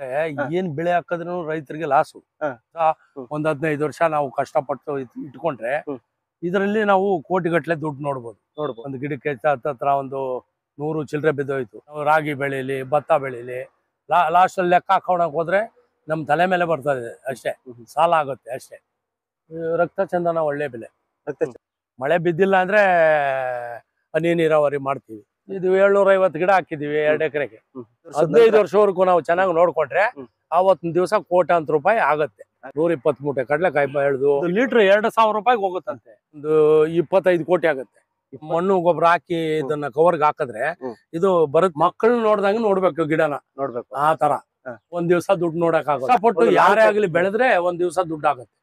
ಏನ್ ಬೆಳೆ ಹಾಕಿದ್ರು ರೈತರಿಗೆ ಲಾಸು ಹಾ. ಆ, ಹ್ಮ್. ಒಂದ್ ಹದಿನೈದು ವರ್ಷ ನಾವು ಕಷ್ಟಪಟ್ಟು ಇಟ್- ಇಟ್ಕೊಂಡ್ರೆ ಹ್ಮ್. ಇದರಲ್ಲಿ ನಾವು ಕೋಟಿಗಟ್ಲೆ ದುಡ್ಡು ನೋಡ್ಬೋದು ನೋಡ್ಬೋದು ಒಂದು ಗಿಡಕ್ಕೆ ತ- ಹತ್ತತ್ರ ಒಂದು ನೂರು ಚಿಲ್ಲರೆ ಬಿದ್ದೋಯ್ತು ನಾವು ರಾಗಿ ಬೆಳೀಲಿ ಭತ್ತ ಬೆಳೀಲಿ ಲಾ ಲಾಸ್ಟ್ ಅಲ್ಲಿ ಲೆಕ್ಕ ಹಾಕೊಳಕ್ ಹೋದ್ರೆ ನಮ್ ತಲೆ ಮೇಲೆ ಬರ್ತದೆ ಅಷ್ಟೇ ಹ್ಮ್. ಸಾಲ ಆಗುತ್ತೆ ಅಷ್ಟೇ ಈ ರಕ್ತ ಚಂದನ ಒಳ್ಳೆ ಬೆಲೆ ರಕ್ತ ಮಳೆ ಬಿದ್ದಿಲ್ಲ ಅಂದ್ರೆ ಹನಿ ನೀರಾವರಿ ಮಾಡ್ತೀವಿ ಇದು ಏಳ್ನೂರ ಐವತ್ತು ಗಿಡ ಹಾಕಿದೀವಿ ಎರಡು ಎಕರೆಗೆ ಹ್ಮ್. ಹದಿನೈದು ವರ್ಷವರೆಗೂ ನಾವು ಚೆನ್ನಾಗಿ ನೋಡ್ಕೊಂಡ್ರೆ ಹ್ಮ್. ಆವತ್ತಿನ ದಿವಸ ಕೋಟ್ಯಾಂತರ ರೂಪಾಯಿ ಆಗತ್ತೆ ನೂರ ಇಪ್ಪತ್ತ್ ಮೂಟೆ ಕಡಲೆಕಾಯಿ ಬೆಳೆದು ಲೀಟರ್ ಎರಡು ಸಾವಿರ ರೂಪಾಯಿಗೆ ಹೋಗುತ್ತಂತೆ ಒಂದು ಇಪ್ಪತ್ತೈದು ಕೋಟಿ ಆಗುತ್ತೆ ಮಣ್ಣು ಗೊಬ್ಬರ ಹಾಕಿ ಇದನ್ನ ಕವರ್ಗೆ ಹಾಕಿದ್ರೆ ಹ್ಮ್. ಇದು ಬರುತ್ತೆ ಮಕ್ಕಳು ನೋಡ್ದಂಗೆ ನೋಡ್ಬೇಕು ಗಿಡನ ನೋಡ್ಬೇಕು ಆ ತರ ಹ. ಒಂದ್ ದಿವಸ ದುಡ್ಡು ನೋಡಕ್ ಆಗುತ್ತೆ ಕಷ್ಟಪಟ್ಟು ಒಂದು ಯಾರೇ ನಾಲ್ಕು- ಆಗ್ಲಿ ಬೆಳೆದ್ರೆ ಒಂದ್ ದಿವಸ ದುಡ್ಡು ಆಗುತ್ತೆ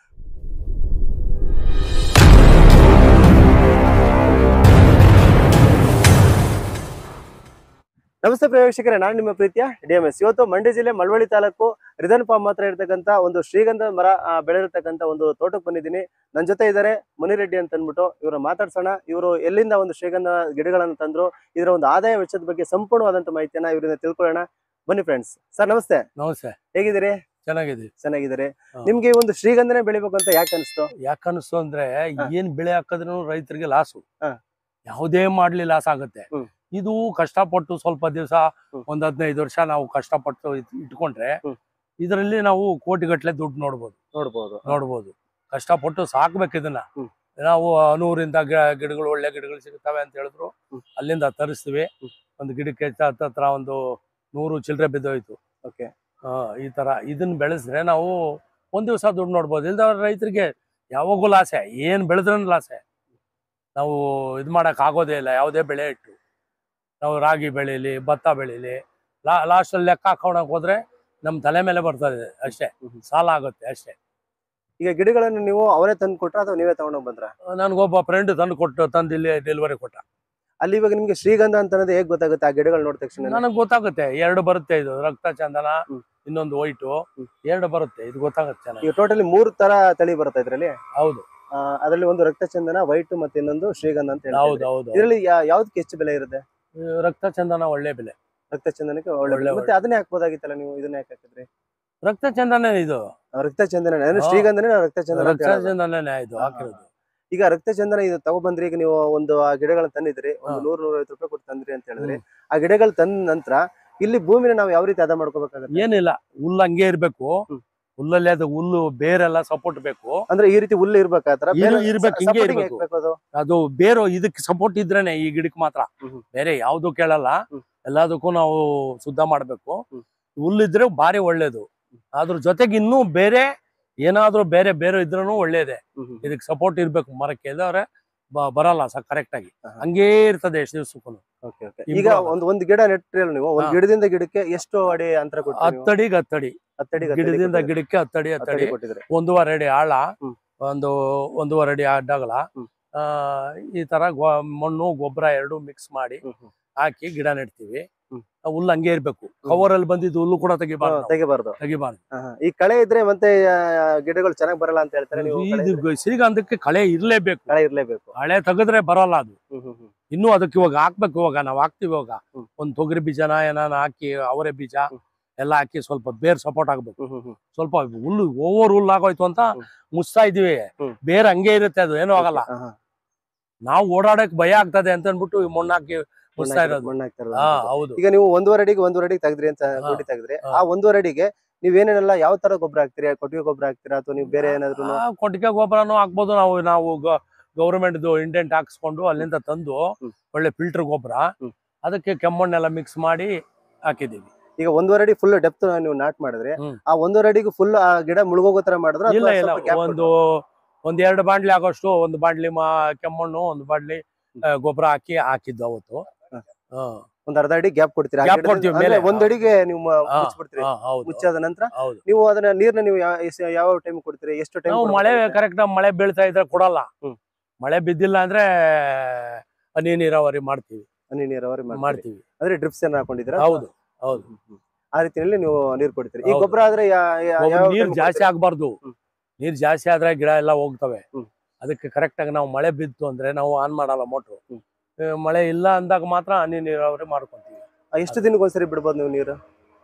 ನಮಸ್ತೆ ಪ್ರೇಕ್ಷಕರೇ ನಾನು ನಿಮ್ಮ ಪ್ರೀತಿಯ ಡಿ ಎಂ ಎಸ್ ಇವತ್ತು ಮಂಡ್ಯ ಜಿಲ್ಲೆ ಮಳವಳ್ಳಿ ತಾಲೂಕು ರಿದನ್ ಫಾರ್ಮ್ ಹತ್ರ ಇರ್ತಕ್ಕಂಥ ಒಂದು ಶ್ರೀಗಂಧ ಮರ ಆ, ಬೆಳೆದಿರ್ತಕ್ಕಂಥ ಒಂದು ತೋಟಕ್ಕೆ ಬಂದಿದ್ದೀನಿ ನನ್ನ ಜೊತೆ ಇದ್ದಾರೆ ಮುನಿರೆಡ್ಡಿ ಅಂತ ಅಂದ್ಬಿಟ್ಟು ಇವ್ರ ಮಾತಾಡ್ಸೋಣ ಇವರು ಎಲ್ಲಿಂದ ಒಂದು ಶ್ರೀಗಂಧ ಗಿಡಗಳನ್ನು ತಂದ್ರು ಇದರ ಒಂದು ಆದಾಯ ವೆಚ್ಚದ ಬಗ್ಗೆ ಸಂಪೂರ್ಣವಾದಂತ ಮಾಹಿತಿಯನ್ನ ಇವರಿಂದ ತಿಳ್ಕೊಳ್ಳೋಣ ಬನ್ನಿ ಫ್ರೆಂಡ್ಸ್ ಸರ್ ನಮಸ್ತೆ ನಮಸ್ತೆ ಹೇಗಿದ್ದೀರಿ ಚೆನ್ನಾಗಿದೆ ಚೆನ್ನಾಗಿದ್ದೀರಿ ಹಾ. ನಿಮ್ಗೆ ಈ ಒಂದು ಶ್ರೀಗಂಧನೇ ಬೆಳಿಬೇಕು ಅಂತ ಯಾಕೆ ಅನಿಸ್ತು ಯಾಕನ್ನಿಸ್ತು ಅಂದ್ರೆ ಏನ್ ಬೆಳೆ ಹಾಕಿದ್ರು ರೈತರಿಗೆ ಲಾಸು ಹಾ. ಯಾವುದೇ ಮಾಡ್ಲಿ ಲಾಸ್ ಆಗುತ್ತೆ ಹ್ಮ್. ಇದು ಕಷ್ಟಪಟ್ಟು ಸ್ವಲ್ಪ ದಿವಸ ಹ್ಮ್. ಒಂದ್ ಹದಿನೈದು ವರ್ಷ ನಾವು ಕಷ್ಟಪಟ್ಟು ಇಟ್- ಇಟ್ಕೊಂಡ್ರೆ ಹ್ಮ್. ಇದರಲ್ಲಿ ನಾವು ಕೋಟಿಗಟ್ಲೆ ದುಡ್ಡು ನೋಡ್ಬೋದು ನೋಡ್ಬೋದು ನೋಡ್ಬೋದು ಕಷ್ಟಪಟ್ಟು ಸಾಕ್ಬೇಕು ಇದನ್ನ ಹ್ಮ್. ನಾವು ಅನೂರಿಂದ ಗಿ- ಗಿಡಗಳು ಒಳ್ಳೆ ಗಿಡಗಳು ಸಿಗ್ತವೆ ಅಂತ ಹೇಳಿದ್ರು ಹ್ಮ್. ಅಲ್ಲಿಂದ ತರಿಸ್ತೀವಿ ಹ್ಮ್. ಒಂದು ಗಿಡಕ್ಕೆ ತ- ಹತ್ತತ್ರ ಒಂದು ನೂರು ಚಿಲ್ಲರೆ ಬಿದ್ದೋಯ್ತು ಓಕೆ ಆ, ಈ ತರ ಇದನ್ನ ಬೆಳೆಸಿದ್ರೆ ನಾವು ಒಂದ್ ದಿವಸ ದುಡ್ಡು ನೋಡ್ಬೋದು ಇಲ್ದವ್ರ ರೈತರಿಗೆ ಯಾವಾಗೂ ಲಾಸೆ ಏನ್ ಬೆಳೆದ್ರೂ ಲಾಸೆ ನಾವು ಇದು ಮಾಡಕ್ ಆಗೋದೇ ಇಲ್ಲ ಯಾವುದೇ ಬೆಳೆ ಇಟ್ಟು ನಾವು ರಾಗಿ ಬೆಳೀಲಿ ಭತ್ತ ಬೆಳೀಲಿ ಲಾ ಲಾಸ್ಟ್ ಅಲ್ಲಿ ಲೆಕ್ಕ ಹಾಕೊಳಕ್ ಹೋದ್ರೆ ನಮ್ ತಲೆ ಮೇಲೆ ಬರ್ತದೆ ಅಷ್ಟೇ ಹ್ಮ್. ಸಾಲ ಆಗುತ್ತೆ ಅಷ್ಟೇ ಈಗ ಗಿಡಗಳನ್ನು ನೀವು ಅವರೇ ತಂದು ಕೊಟ್ರ ಅಥವಾ ನೀವೇ ತಗೊಂಡೋಗಿ ಬಂದ್ರ ನನ್ಗೊಬ್ಬ ಫ್ರೆಂಡ್ ತಂದು ಕೊಟ್ಟು ತಂದು ಇಲ್ಲಿ ಡೆಲಿವರಿ ಕೊಟ್ಟ ಅಲ್ಲಿ ಇವಾಗ ನಿಮ್ಗೆ ಶ್ರೀಗಂಧ ಅಂತ ಅನ್ನೋದು ಹೇಗ್ ಗೊತ್ತಾಗುತ್ತೆ ಆ ಗಿಡಗಳು ನೋಡಿದ ತಕ್ಷಣ ನನಗೆ ಗೊತ್ತಾಗುತ್ತೆ ಎರಡು ಬರುತ್ತೆ ಇದು ರಕ್ತ ಚಂದನ ಹ್ಮ್. ಇನ್ನೊಂದು ವೈಟು ಹ್ಮ್. ಎರಡು ಬರುತ್ತೆ ಇದು ಗೊತ್ತಾಗುತ್ತೆ ಚೆನ್ನಾಗಿ ಈಗ ಟೋಟಲಿ ಮೂರು ತರ ತಳಿ ಬರುತ್ತೆ ಇದ್ರಲ್ಲಿ ಹೌದು ಆ, ಅದರಲ್ಲಿ ಒಂದು ರಕ್ತಚಂದನ ವೈಟ್ ಮತ್ತೆ ಇನ್ನೊಂದು ಶ್ರೀಗಂಧ ಅಂತ ಹೌದು ಹೇಳ್ತಾರೆ ಹೌದು ಇದರಲ್ಲಿ ಯಾ- ಯಾವ್ದಕ್ಕೆ ಹೆಚ್ಚು ಬೆಲೆ ಇರುತ್ತೆ ಈ ರಕ್ತ ಚಂದನ ಒಳ್ಳೆ ಬೆಲೆ ರಕ್ತಚಂದನಕ್ಕೆ ಒಳ್ಳೆ ಒಳ್ಳೆ ಬೆಲೆ. ಮತ್ತೆ ಅದನ್ನೇ ಹಾಕ್ಬೋದಾಗಿತ್ತಲ್ಲ ನೀವು ಇದನ್ನ ಯಾಕೆ ಹಾಕಿದ್ರಿ ರಕ್ತ ಚಂದನ ಇದು ಆ, ರಕ್ತಚಂದನ ಅಂದ್ರೆ ಹಾ. ಶ್ರೀಗಂಧನೇ ರಕ್ತಚಂದನ ಅಂತ ರಕ್ತ ಹೇಳೋದು. ಚಂದನನೇ ಇದು ಹಾ, ಹಾಕಿರೋದು ಈಗ ರಕ್ತಚಂದನ ಇದು ತಗೊಬಂದ್ರಿ ಈಗ ನೀವು ಒಂದು ಆ ಗಿಡಗಳನ್ನ ತಂದಿದ್ರಿ ಒಂದು ಹಾ. ನೂರ ನೂರೈವತ್ತು ರೂಪಾಯಿ ಕೊಟ್ಟು ತಂದ್ರಿ ಅಂತ ಹೇಳಿದ್ರಿ ಆ ಗಿಡಗಳು ತಂದ ನಂತರ ಇಲ್ಲಿ ಭೂಮಿನ ನಾವು ಯಾವ ರೀತಿ ಹದ ಮಾಡ್ಕೋಬೇಕಾಗುತ್ತೆ ಏನಿಲ್ಲ ಹುಲ್ಲು ಹಂಗೆ ಇರ್ಬೇಕು ಹ್ಮ್. ಹುಲ್ಲಲ್ಲಿ ಅದು ಹುಲ್ಲು ಬೇರೆಲ್ಲ ಸಪೋರ್ಟ್ ಬೇಕು ಅಂದ್ರೆ ಈ ರೀತಿ ಹುಲ್ಲು ಇರ್ಬೇಕು ಆತರ ಇರು- ಇರ್ಬೇಕು, ಹಿಂಗೆ ಇರ್ಬೇಕು. ಅದು ಅದು ಬೇರೆ ಇದಕ್ಕೆ ಸಪೋರ್ಟ್ ಇದ್ರೇನೆ ಈ ಗಿಡಕ್ಕೆ ಮಾತ್ರ ಹ್ಮ್ ಹ್ಮ್. ಬೇರೆ ಯಾವ್ದು ಕೇಳಲ್ಲ ಹ್ಮ್. ಎಲ್ಲದಕ್ಕೂ ನಾವು ಶುದ್ಧ ಮಾಡ್ಬೇಕು ಹ್ಮ್. ಹುಲ್ಲಿದ್ರೆ ಭಾರಿ ಒಳ್ಳೇದು ಅದ್ರ ಜೊತೆಗೆ ಇನ್ನೂ ಬೇರೆ ಏನಾದ್ರೂ ಬೇರೆ ಬೇರೆ ಇದ್ರೂ ಒಳ್ಳೇದೆ ಹ್ಮ್ ಹ್ಮ್. ಇದಕ್ಕೆ ಸಪೋರ್ಟ್ ಇರ್ಬೇಕು ಮರಕ್ಕೆ ಇಲ್ಲವ್ರೆ ಬರಲ್ಲ ಸ ಕರೆಕ್ಟ್ ಆಗಿ ಹಾ. ಹಂಗೇ ಇರ್ತದೆ ಎಷ್ಟು ದಿವ್ಸಕ್ಕೂ Okay, okay. Improve ಈಗ ಆಗುತ್ತೆ. ಒಂದು ಒಂದು ಗಿಡ ನೆಟ್ರಿ ಅಲ್ಲ ನೀವು ಒಂದು ಹಾ. ಗಿಡದಿಂದ ಗಿಡಕ್ಕೆ ಎಷ್ಟು ಅಡಿ ಅಂತರ ಕೊಟ್ಟಿರಿ ನೀವು? ಹತ್ತಡಿಗೆ ಹತ್ತಡಿ ಹತ್ತಡಿ ಗಿಡದಿಂದ ಗಿಡಕ್ಕೆ ಹತ್ತಡಿ ಹತ್ತಡಿ ಕೊಟ್ಟಿದ್ರೆ ಒಂದೂವರೆ ಅಡಿ ಆಳ ಹ್ಮ್. ಒಂದು ಒಂದೂವರೆ ಅಡಿ ಅಡ್ಡಗಲ ಹ್ಮ್. ಆ, ಈ ತರ ಗೊ- ಮಣ್ಣು ಗೊಬ್ಬರ ಎರಡು ಮಿಕ್ಸ್ ಮಾಡಿ ಹ್ಮ್ ಹ್ಮ್. ಹಾಕಿ ಗಿಡ ನೆಡ್ತೀವಿ ಹ್ಮ್. ಆ ಹುಲ್ಲು ಹಂಗೆ ಇರ್ಬೇಕು ಕವರ್ ಅಲ್ಲಿ ಬಂದಿದ್ದು ಹುಲ್ಲು ಕೂಡ ತೆಗಿಬಾರ್ದು ನಾವು. ತೆಗಿಬಾರ್ದು ತೆಗಿಬಾರ್ದು ಹಾ, ಹಾ. ಈ ಕಳೆ ಇದ್ರೆ ಮತ್ತೆ ಆ, ಗಿಡಗಳು ಚೆನ್ನಾಗಿ ಬರಲ್ಲ ಅಂತ ಹೇಳ್ತಾರೆ ನೀವು ಕಳೆ ಇದು ಇದ್ರೆ ಶ್ರೀಗಂಧಕ್ಕೆ ಕಳೆ ಇರ್ಲೇಬೇಕು ಕಳೆ ಇರ್ಲೇಬೇಕು ಕಳೆ ತೆಗೆದ್ರೆ ಬರಲ್ಲ ಅದು ಹ್ಮ್ ಹ್ಮ್ ಹ್ಮ್. ಇನ್ನು ಅದಕ್ಕೆ ಇವಾಗ ಹಾಕ್ಬೇಕು ಇವಾಗ ನಾವು ಹಾಕ್ತಿವಿ ಇವಾಗ ಹ್ಮ್. ಒಂದ್ ತೊಗರಿ ಬೀಜನ ಏನಾನ ಹಾಕಿ ಅವರೆ ಬೀಜ ಹ್ಮ್. ಎಲ್ಲ ಹಾಕಿ ಸ್ವಲ್ಪ ಬೇರ್ ಸಪೋರ್ಟ್ ಆಗ್ಬೇಕು ಹ್ಮ್ ಹ್ಮ್ ಹ್ಮ್. ಸ್ವಲ್ಪ ಹುಲ್ಲು ಓವರ್ ಹುಲ್ಲು ಆಗೋಯ್ತು ಅಂತ ಹ್ಮ್. ಮುಚ್ತಾ ಇದೀವಿ ಹ್ಮ್. ಬೇರೆ ಹಂಗೆ ಇರುತ್ತೆ ಅದು ಏನೂ ಆಗಲ್ಲ ಹಾ, ಹಾ. ನಾವು ಓಡಾಡಕ್ ಭಯ ಆಗ್ತದೆ ಅಂತ ಅನ್ಬಿಟ್ಟು ಈ ಮಣ್ಣು ಹಾಕಿ ಮುಚ್ತಾ ಮಣ್ಣ್ ಇರೋದು ಮಣ್ಣ್ ಹಾಕ್ತಾ ಇರೋದು ಹಾ ಅಂತ. ಹೌದು ಈಗ ನೀವು ಒಂದೂವರೆ ಅಡಿಗೆ ಒಂದೂವರೆ ಅಡಿಗೆ ತೆಗ್ದ್ರಿ ಅಂತ ಹಾ. ಗುಂಡಿ ತೆಗ್ದ್ರಿ ಹಾ. ಆ ಒಂದೂವರೆ ಅಡಿಗೆ ನೀವೇನೇನೆಲ್ಲ ಯಾವ ತರ ಗೊಬ್ಬರ ಹಾಕ್ತೀರಿ ಕೊಟ್ಟಿಗೆ ಗೊಬ್ಬರ ಹಾಕ್ತೀರಾ ಅಥವಾ ನೀವು ಬೇರೆ ಏನಾದ್ರು ಆ, ಕೊಟ್ಟಿಗೆ ಗೊಬ್ಬರನು ಹಾಕ್ಬೋದು ನಾವು ನಾವು ಗೌರ್ಮೆಂಟ್ ಇಂಡೆಂಟ್ ಹಾಕ್ಸ್ಕೊಂಡು ಅಲ್ಲಿಂದ ತಂದು ಹ್ಮ್. ಒಳ್ಳೆ ಫಿಲ್ಟರ್ ಗೊಬ್ಬರ ಹ್ಮ್. ಅದಕ್ಕೆ ಕೆಮ್ಮಣ್ಣೆಲ್ಲ ಮಿಕ್ಸ್ ಮಾಡಿ ಹಾಕಿದೀವಿ ಈಗ ಒಂದೂವರೆ ಅಡಿ ಫುಲ್ ಡೆಪ್ತ್ ನೀವು ನಾಟ್ ಮಾಡಿದ್ರೆ ಹ್ಮ್. ಆ ಒಂದೂವರೆ ಅಡಿಗೆ ಫುಲ್ ಆ ಗಿಡ ಮುಳುಗೋಗೋ ತರ ಮಾಡಿದ್ರೆ ಇಲ್ಲ ಅಥವಾ ಇಲ್ಲ ಸ್ವಲ್ಪ gap ಒಂದು ಒಂದ್ ಎರಡು ಬಾಂಡ್ಲಿ ಆಗೋಷ್ಟು ಒಂದು ಬಾಂಡ್ಲಿ ಮಾ ಕೆಮ್ಮಣ್ಣು ಒಂದು ಬಾಂಡ್ಲಿ ಗೊಬ್ಬರ ಹಾಕಿ ಹಾಕಿದ್ದು ಅವತ್ತು ಹ. ಹಾ. ಒಂದ್ ಅರ್ಧ ಅಡಿ ಗ್ಯಾಪ್ ಕೊಡ್ತೀರಾ ಆ Gap ಗಿಡದಿಂದ- ಕೊಡ್ತೀವಿ ಅಂದ್ರೆ ಮೇಲೆ. ಒಂದ್ ಅಡಿಗೆ ನೀವು ಮ- ಹಾ, ಮುಚ್ಚಿಬಿಡ್ತೀರಿ ಹಾ, ಹೌದು ಮುಚ್ಚಾದ ನಂತರ ಹೌದು ನೀವು ಅದನ್ನ ನೀರ್ನ ನೀವು ಯಾ- ಎಸ್- ಯಾವ ಟೈಮ್ ಕೊಡ್ತೀರಿ ಎಷ್ಟು ಟೈಮ್ ನಾವು ಮಳೆ ಕರೆಕ್ಟ್ ಮಳೆ ಬೀಳ್ತಾ ಇದ್ರೆ ಕೊಡಲ್ಲ ಹ್ಮ್. ಮಳೆ ಬಿದ್ದಿಲ್ಲ ಅಂದ್ರೆ ಹನಿ ನೀರಾವರಿ ಮಾಡ್ತೀವಿ ಹನಿ ನೀರಾವರಿ ಮಾಡ್ತೀರಿ. ಮಾಡ್ತೀವಿ ಅಂದ್ರೆ ಡ್ರಿಪ್ಸ್ ಏನ ಹಾಕೊಂಡಿದ್ದೀರಾ ಹೌದು ಹೌದು ಆ ರೀತಿಯಲ್ಲಿ ನೀವು ನೀರ್ ಕೊಡ್ತೀರಿ ಈ ಹೌದು. ಗೊಬ್ಬರ ಆದ್ರೆ ಯಾ- ಯಾ- ಒಬ್ಬ ಯಾವ ನೀರ್ time ಜಾಸ್ತಿ ಕೊಡ್ತೀರಿ? ಆಗ್ಬಾರ್ದು ಹ್ಮ್. ನೀರ್ ಜಾಸ್ತಿ ಆದ್ರೆ ಗಿಡ ಎಲ್ಲ ಹೋಗ್ತವೆ ಹ್ಮ್. ಅದಕ್ಕೆ ಕರೆಕ್ಟ್ ಆಗಿ ನಾವು ಮಳೆ ಬಿತ್ತು ಅಂದ್ರೆ ನಾವು ಆನ್ ಮಾಡಲ್ಲ ಮೋಟ್ರು ಹ್ಮ್. ಮಳೆ ಇಲ್ಲ ಅಂದಾಗ ಮಾತ್ರ ಹನಿ ನೀರಾವರಿ ಮಾಡ್ಕೊಂತೀವಿ ಆ, ಎಷ್ಟು ದಿನಕ್ಕೊಂದ್ಸರಿ ಬಿಡ್ಬೋದು ನೀವು ನೀರು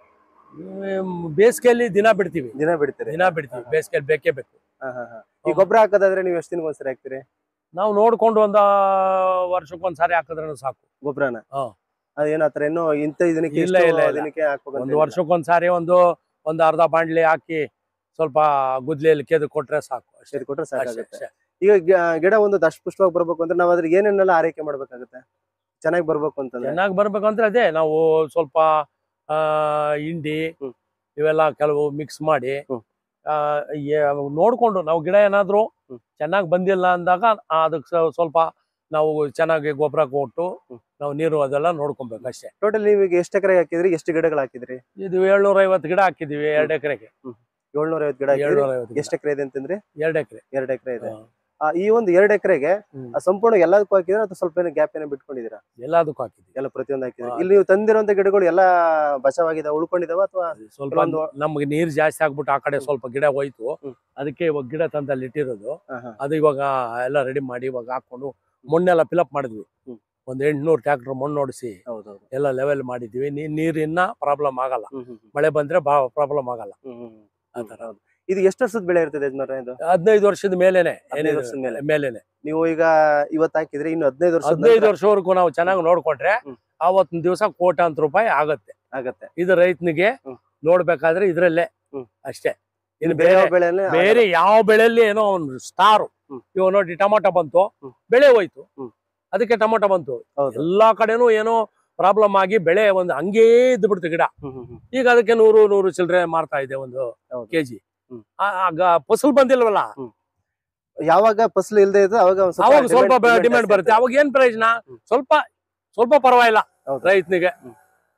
ಹ್ಮ್, ಬೇಸಿಗೆಯಲ್ಲಿ ದಿನ ಬಿಡ್ತೀವಿ ದಿನ ಬಿಡ್ತೀರಿ ದಿನ ಬಿಡ್ತೀವಿ ಬೇಸಿಗೆಯಲ್ಲಿ ಬೇಕೇ ಬೇಕು ಹಾ, ಹಾ, ಹಾ. ಈ ಗೊಬ್ಬರ ಹಾಕೋದಾದ್ರೆ ನೀವು ಎಷ್ಟು ದಿನಕ್ಕೆ ಒಂದ್ಸರಿ ಹಾಕ್ತೀರಿ ನಾವು ನೋಡ್ಕೊಂಡು ಒಂದ ವರ್ಷಕ್ಕೊಂದ್ಸಾರಿ ಹಾಕಿದ್ರೆ ಸಾಕು ಗೊಬ್ಬರನ ಹಾ. ಅದೇನ್ ಆತರ ಏನೋ ಇಂತ ದಿನಕ್ಕೆ ಇಲ್ಲ, ಇಷ್ಟು ಇಲ್ಲ, ಇಲ್ಲ. ದಿನಕ್ಕೆ ಹಾಕ್ಬೇಕಂತ ಒಂದು ಏನಿಲ್ಲ. ವರ್ಷಕ್ಕೊಂದ್ಸಾರಿ ಒಂದು ಒಂದು ಅರ್ಧ ಬಾಂಡ್ಲಿ ಹಾಕಿ ಸ್ವಲ್ಪ ಗುದ್ಲಿಯಲ್ಲಿ ಕೆದು ಕೊಟ್ರೆ ಸಾಕು ಅಷ್ಟೇ ಅಷ್ಟೇ ಕೊಟ್ರೆ ಅಷ್ಟೇ, ಸಾಕಾಗುತ್ತೆ ಅಷ್ಟೇ. ಈಗ ಗಿ- ಗಿಡ ಒಂದು ದಷ್ಟಪುಷ್ಟವಾಗಿ ಬರ್ಬೇಕು ಅಂದ್ರೆ ನಾವ್ ಅದ್ರಿಗೆ ಏನೇನೆಲ್ಲ ಆರೈಕೆ ಮಾಡ್ಬೇಕಾಗುತ್ತೆ ಚೆನ್ನಾಗಿ ಬರ್ಬೇಕು ಅಂತಂದ್ರೆ ಚೆನ್ನಾಗಿ ಬರ್ಬೇಕಂದ್ರೆ ಅದೇ ನಾವು ಸ್ವಲ್ಪ ಆ ಹಿಂಡಿ ಹ್ಮ್. ಇವೆಲ್ಲ ಕೆಲವು ಮಿಕ್ಸ್ ಮಾಡಿ ಹ್ಮ್. ಆ, ಏ- ನೋಡ್ಕೊಂಡು ನಾವು ಗಿಡ ಏನಾದ್ರು ಹ್ಮ್. ಚೆನ್ನಾಗಿ ಬಂದಿಲ್ಲ ಅಂದಾಗ ಅದಕ್ಕೆ ಸ್ವಲ್ಪ ನಾವು ಚೆನ್ನಾಗಿ ಗೊಬ್ಬರ ಕೊಟ್ಟು ಹ್ಮ್. ನಾವು ನೀರು ಅದೆಲ್ಲ ನೋಡ್ಕೊಬೇಕು ಅಷ್ಟೇ ಟೋಟಲ್ ನೀವು ಈಗ ಎಷ್ಟು ಎಕರೆ ಹಾಕಿದ್ರಿ ಎಷ್ಟು ಗಿಡಗಳು ಹಾಕಿದ್ರಿ ಇದು ಏಳ್ನೂರ ಐವತ್ತು ಗಿಡ ಹಾಕಿದೀವಿ ಎರಡು ಎಕರೆಗೆ ಏಳ್ನೂರ ಐವತ್ತು ಗಿಡ ಹಾಕಿದ್ರಿ ಏಳ್ನೂರ ಐವತ್ತು ಎಷ್ಟು ಎಕರೆ ಇದೆ ಅಂತಂದ್ರೆ ಎರಡು ಎಕರೆ ಎರಡು ಎಕರೆ ಇದೆ ಆ, ಈ ಒಂದು ಎರಡು ಎಕರೆಗೆ ಹ್ಮ್. ಸಂಪೂರ್ಣ ಎಲ್ಲದಕ್ಕೂ ಹಾಕಿದ್ರೆ ಅಥವಾ ಸ್ವಲ್ಪ ಏನೋ ಗ್ಯಾಪ್ ಏನೋ ಬಿಟ್ಕೊಂಡಿದ್ದೀರಾ ಎಲ್ಲದಕ್ಕೂ ಹಾಕಿದ್ವಿ ಎಲ್ಲ ಪ್ರತಿಯೊಂದು ಹಾಕಿದ್ರಿ ಹಾ. ಇಲ್ಲಿ ನೀವು ತಂದಿರುವಂತ ಗಿಡಗಳು ಎಲ್ಲ ಬಚಾವಾಗಿದಾವ ಉಳ್ಕೊಂಡಿದಾವ ಅಥವಾ ಸ್ವಲ್ಪ ಕೆಲವೊಂದು- ನಮ್ಗೆ ನೀರ್ ಜಾಸ್ತಿ ಆಗ್ಬಿಟ್ಟು ಆ ಕಡೆ ಸ್ವಲ್ಪ ಗಿಡ ಹೋಯ್ತು ಹ್ಮ್. ಅದಕ್ಕೆ ಇವಾಗ ಗಿಡ ತಂದಲ್ಲಿ ಇಟ್ಟಿರೋದು ಹಾ, ಹಾ. ಅದು ಇವಾಗ ಎಲ್ಲ ರೆಡಿ ಮಾಡಿ ಇವಾಗ ಹಾಕೊಂಡು ಮಣ್ಣೆಲ್ಲ ಫಿಲಪ್ ಮಾಡಿದ್ವಿ ಹ್ಮ್. ಒಂದ್ ಎಂಟ್ನೂರು ಟ್ರ್ಯಾಕ್ಟರ್ ಮಣ್ಣು ನೋಡಿಸಿ ಹೌದೌದು ಎಲ್ಲ ಲೆವೆಲ್ ಮಾಡಿದ್ವಿ ನೀ- ನೀರಿನ ಪ್ರಾಬ್ಲಮ್ ಆಗಲ್ಲ ಹ್ಮ್ ಹ್ಮ್ ಮಳೆ ಬಂದ್ರೆ ಪ್ರಾಬ್ಲಮ್ ಆಗಲ್ಲ ಹ್ಮ್ ಹ್ಮ್ ಹ್ಮ್. ಆ ತರ ಹೌದು. ಇದು ಎಷ್ಟು ವರ್ಷದ ಬೆಳೆ ಇರ್ತದೆ ಯಜಮಾನ್ರೆ ಇದು ಹದಿನೈದು ವರ್ಷದ ಮೇಲೇನೆ ಹದಿನೈದು ಏನಿದೆ ವರ್ಷದ ಮೇಲೆ ಮೇಲೇನೆ ನೀವು ಈಗ ಇವತ್ತು ಹಾಕಿದ್ರೆ ಇನ್ನು ಹದಿನೈದು ವರ್ಷದ ಹದಿನೈದು ನಂತರ ವರ್ಷವರೆಗೂ ನಾವು ಚೆನ್ನಾಗಿ ನೋಡ್ಕೊಂಡ್ರೆ ಹ್ಮ್. ಆವತ್ತಿನ ದಿವಸ ಕೋಟ್ಯಾಂತರ ರೂಪಾಯಿ ಆಗತ್ತೆ ಆಗತ್ತೆ ಇದು ರೈತನಿಗೆ ಹ್ಮ್. ನೋಡ್ಬೇಕಾದ್ರೆ ಇದ್ರಲ್ಲೇ ಹ್ಮ್. ಅಷ್ಟೇ ಇನ್ನು ಇನ್ನು ಬೇರೆ ಬೇರೆ ಯಾವ ಬೆಳೆನೇ ಬೇರೆ ಯಾವ ಬೆಳೆಯಲ್ಲಿ ಏನೋ ಒಂದು ಸ್ಟಾರು ಹ್ಮ್. ಇವಾಗ ನೋಡಿ ಟೊಮೊಟೊ ಬಂತು ಹ್ಮ್. ಬೆಳೆ ಹೋಯ್ತು ಹ್ಮ್. ಅದಕ್ಕೆ ಟೊಮೊಟೊ ಬಂತು ಹೌದು. ಎಲ್ಲಾ ಕಡೆನೂ ಏನೋ ಪ್ರಾಬ್ಲಮ್ ಆಗಿ ಬೆಳೆ ಒಂದು ಹಂಗೇ ಇದ್ದು ಬಿಡ್ತು ಗಿಡ ಹ್ಮ್ ಹ್ಮ್ ಹ್ಮ್. ಈಗ ಅದಕ್ಕೆ ನೂರು ನೂರು ಚಿಲ್ಲರೆ ಮಾರ್ತಾ ಇದೆ ಒಂದು ಹೌದು. ಕೆಜಿ ಹ್ಮ್. ಆಗ ಫಸಲ್ ಬಂದಿಲ್ವಲ್ಲ ಯಾವಾಗ ಫಸಲು ಇಲ್ಲದೆ ಇದ್ರೆ ಅವಾಗ ಒಂದ್ ಅವಾಗ ಸ್ವಲ್ಪ demand- demand ಡಿಮ್ಯಾಂಡ್ ಜಾಸ್ತಿ ಬರುತ್ತೆ ಅವಾಗ ಏನ್ ಪ್ರಯೋಜನ ಹ್ಮ್. ಸ್ವಲ್ಪ ಸ್ವಲ್ಪ ಪರವಾಗಿಲ್ಲ ಹೌದು. ರೈತನಿಗೆ ಹ್ಮ್.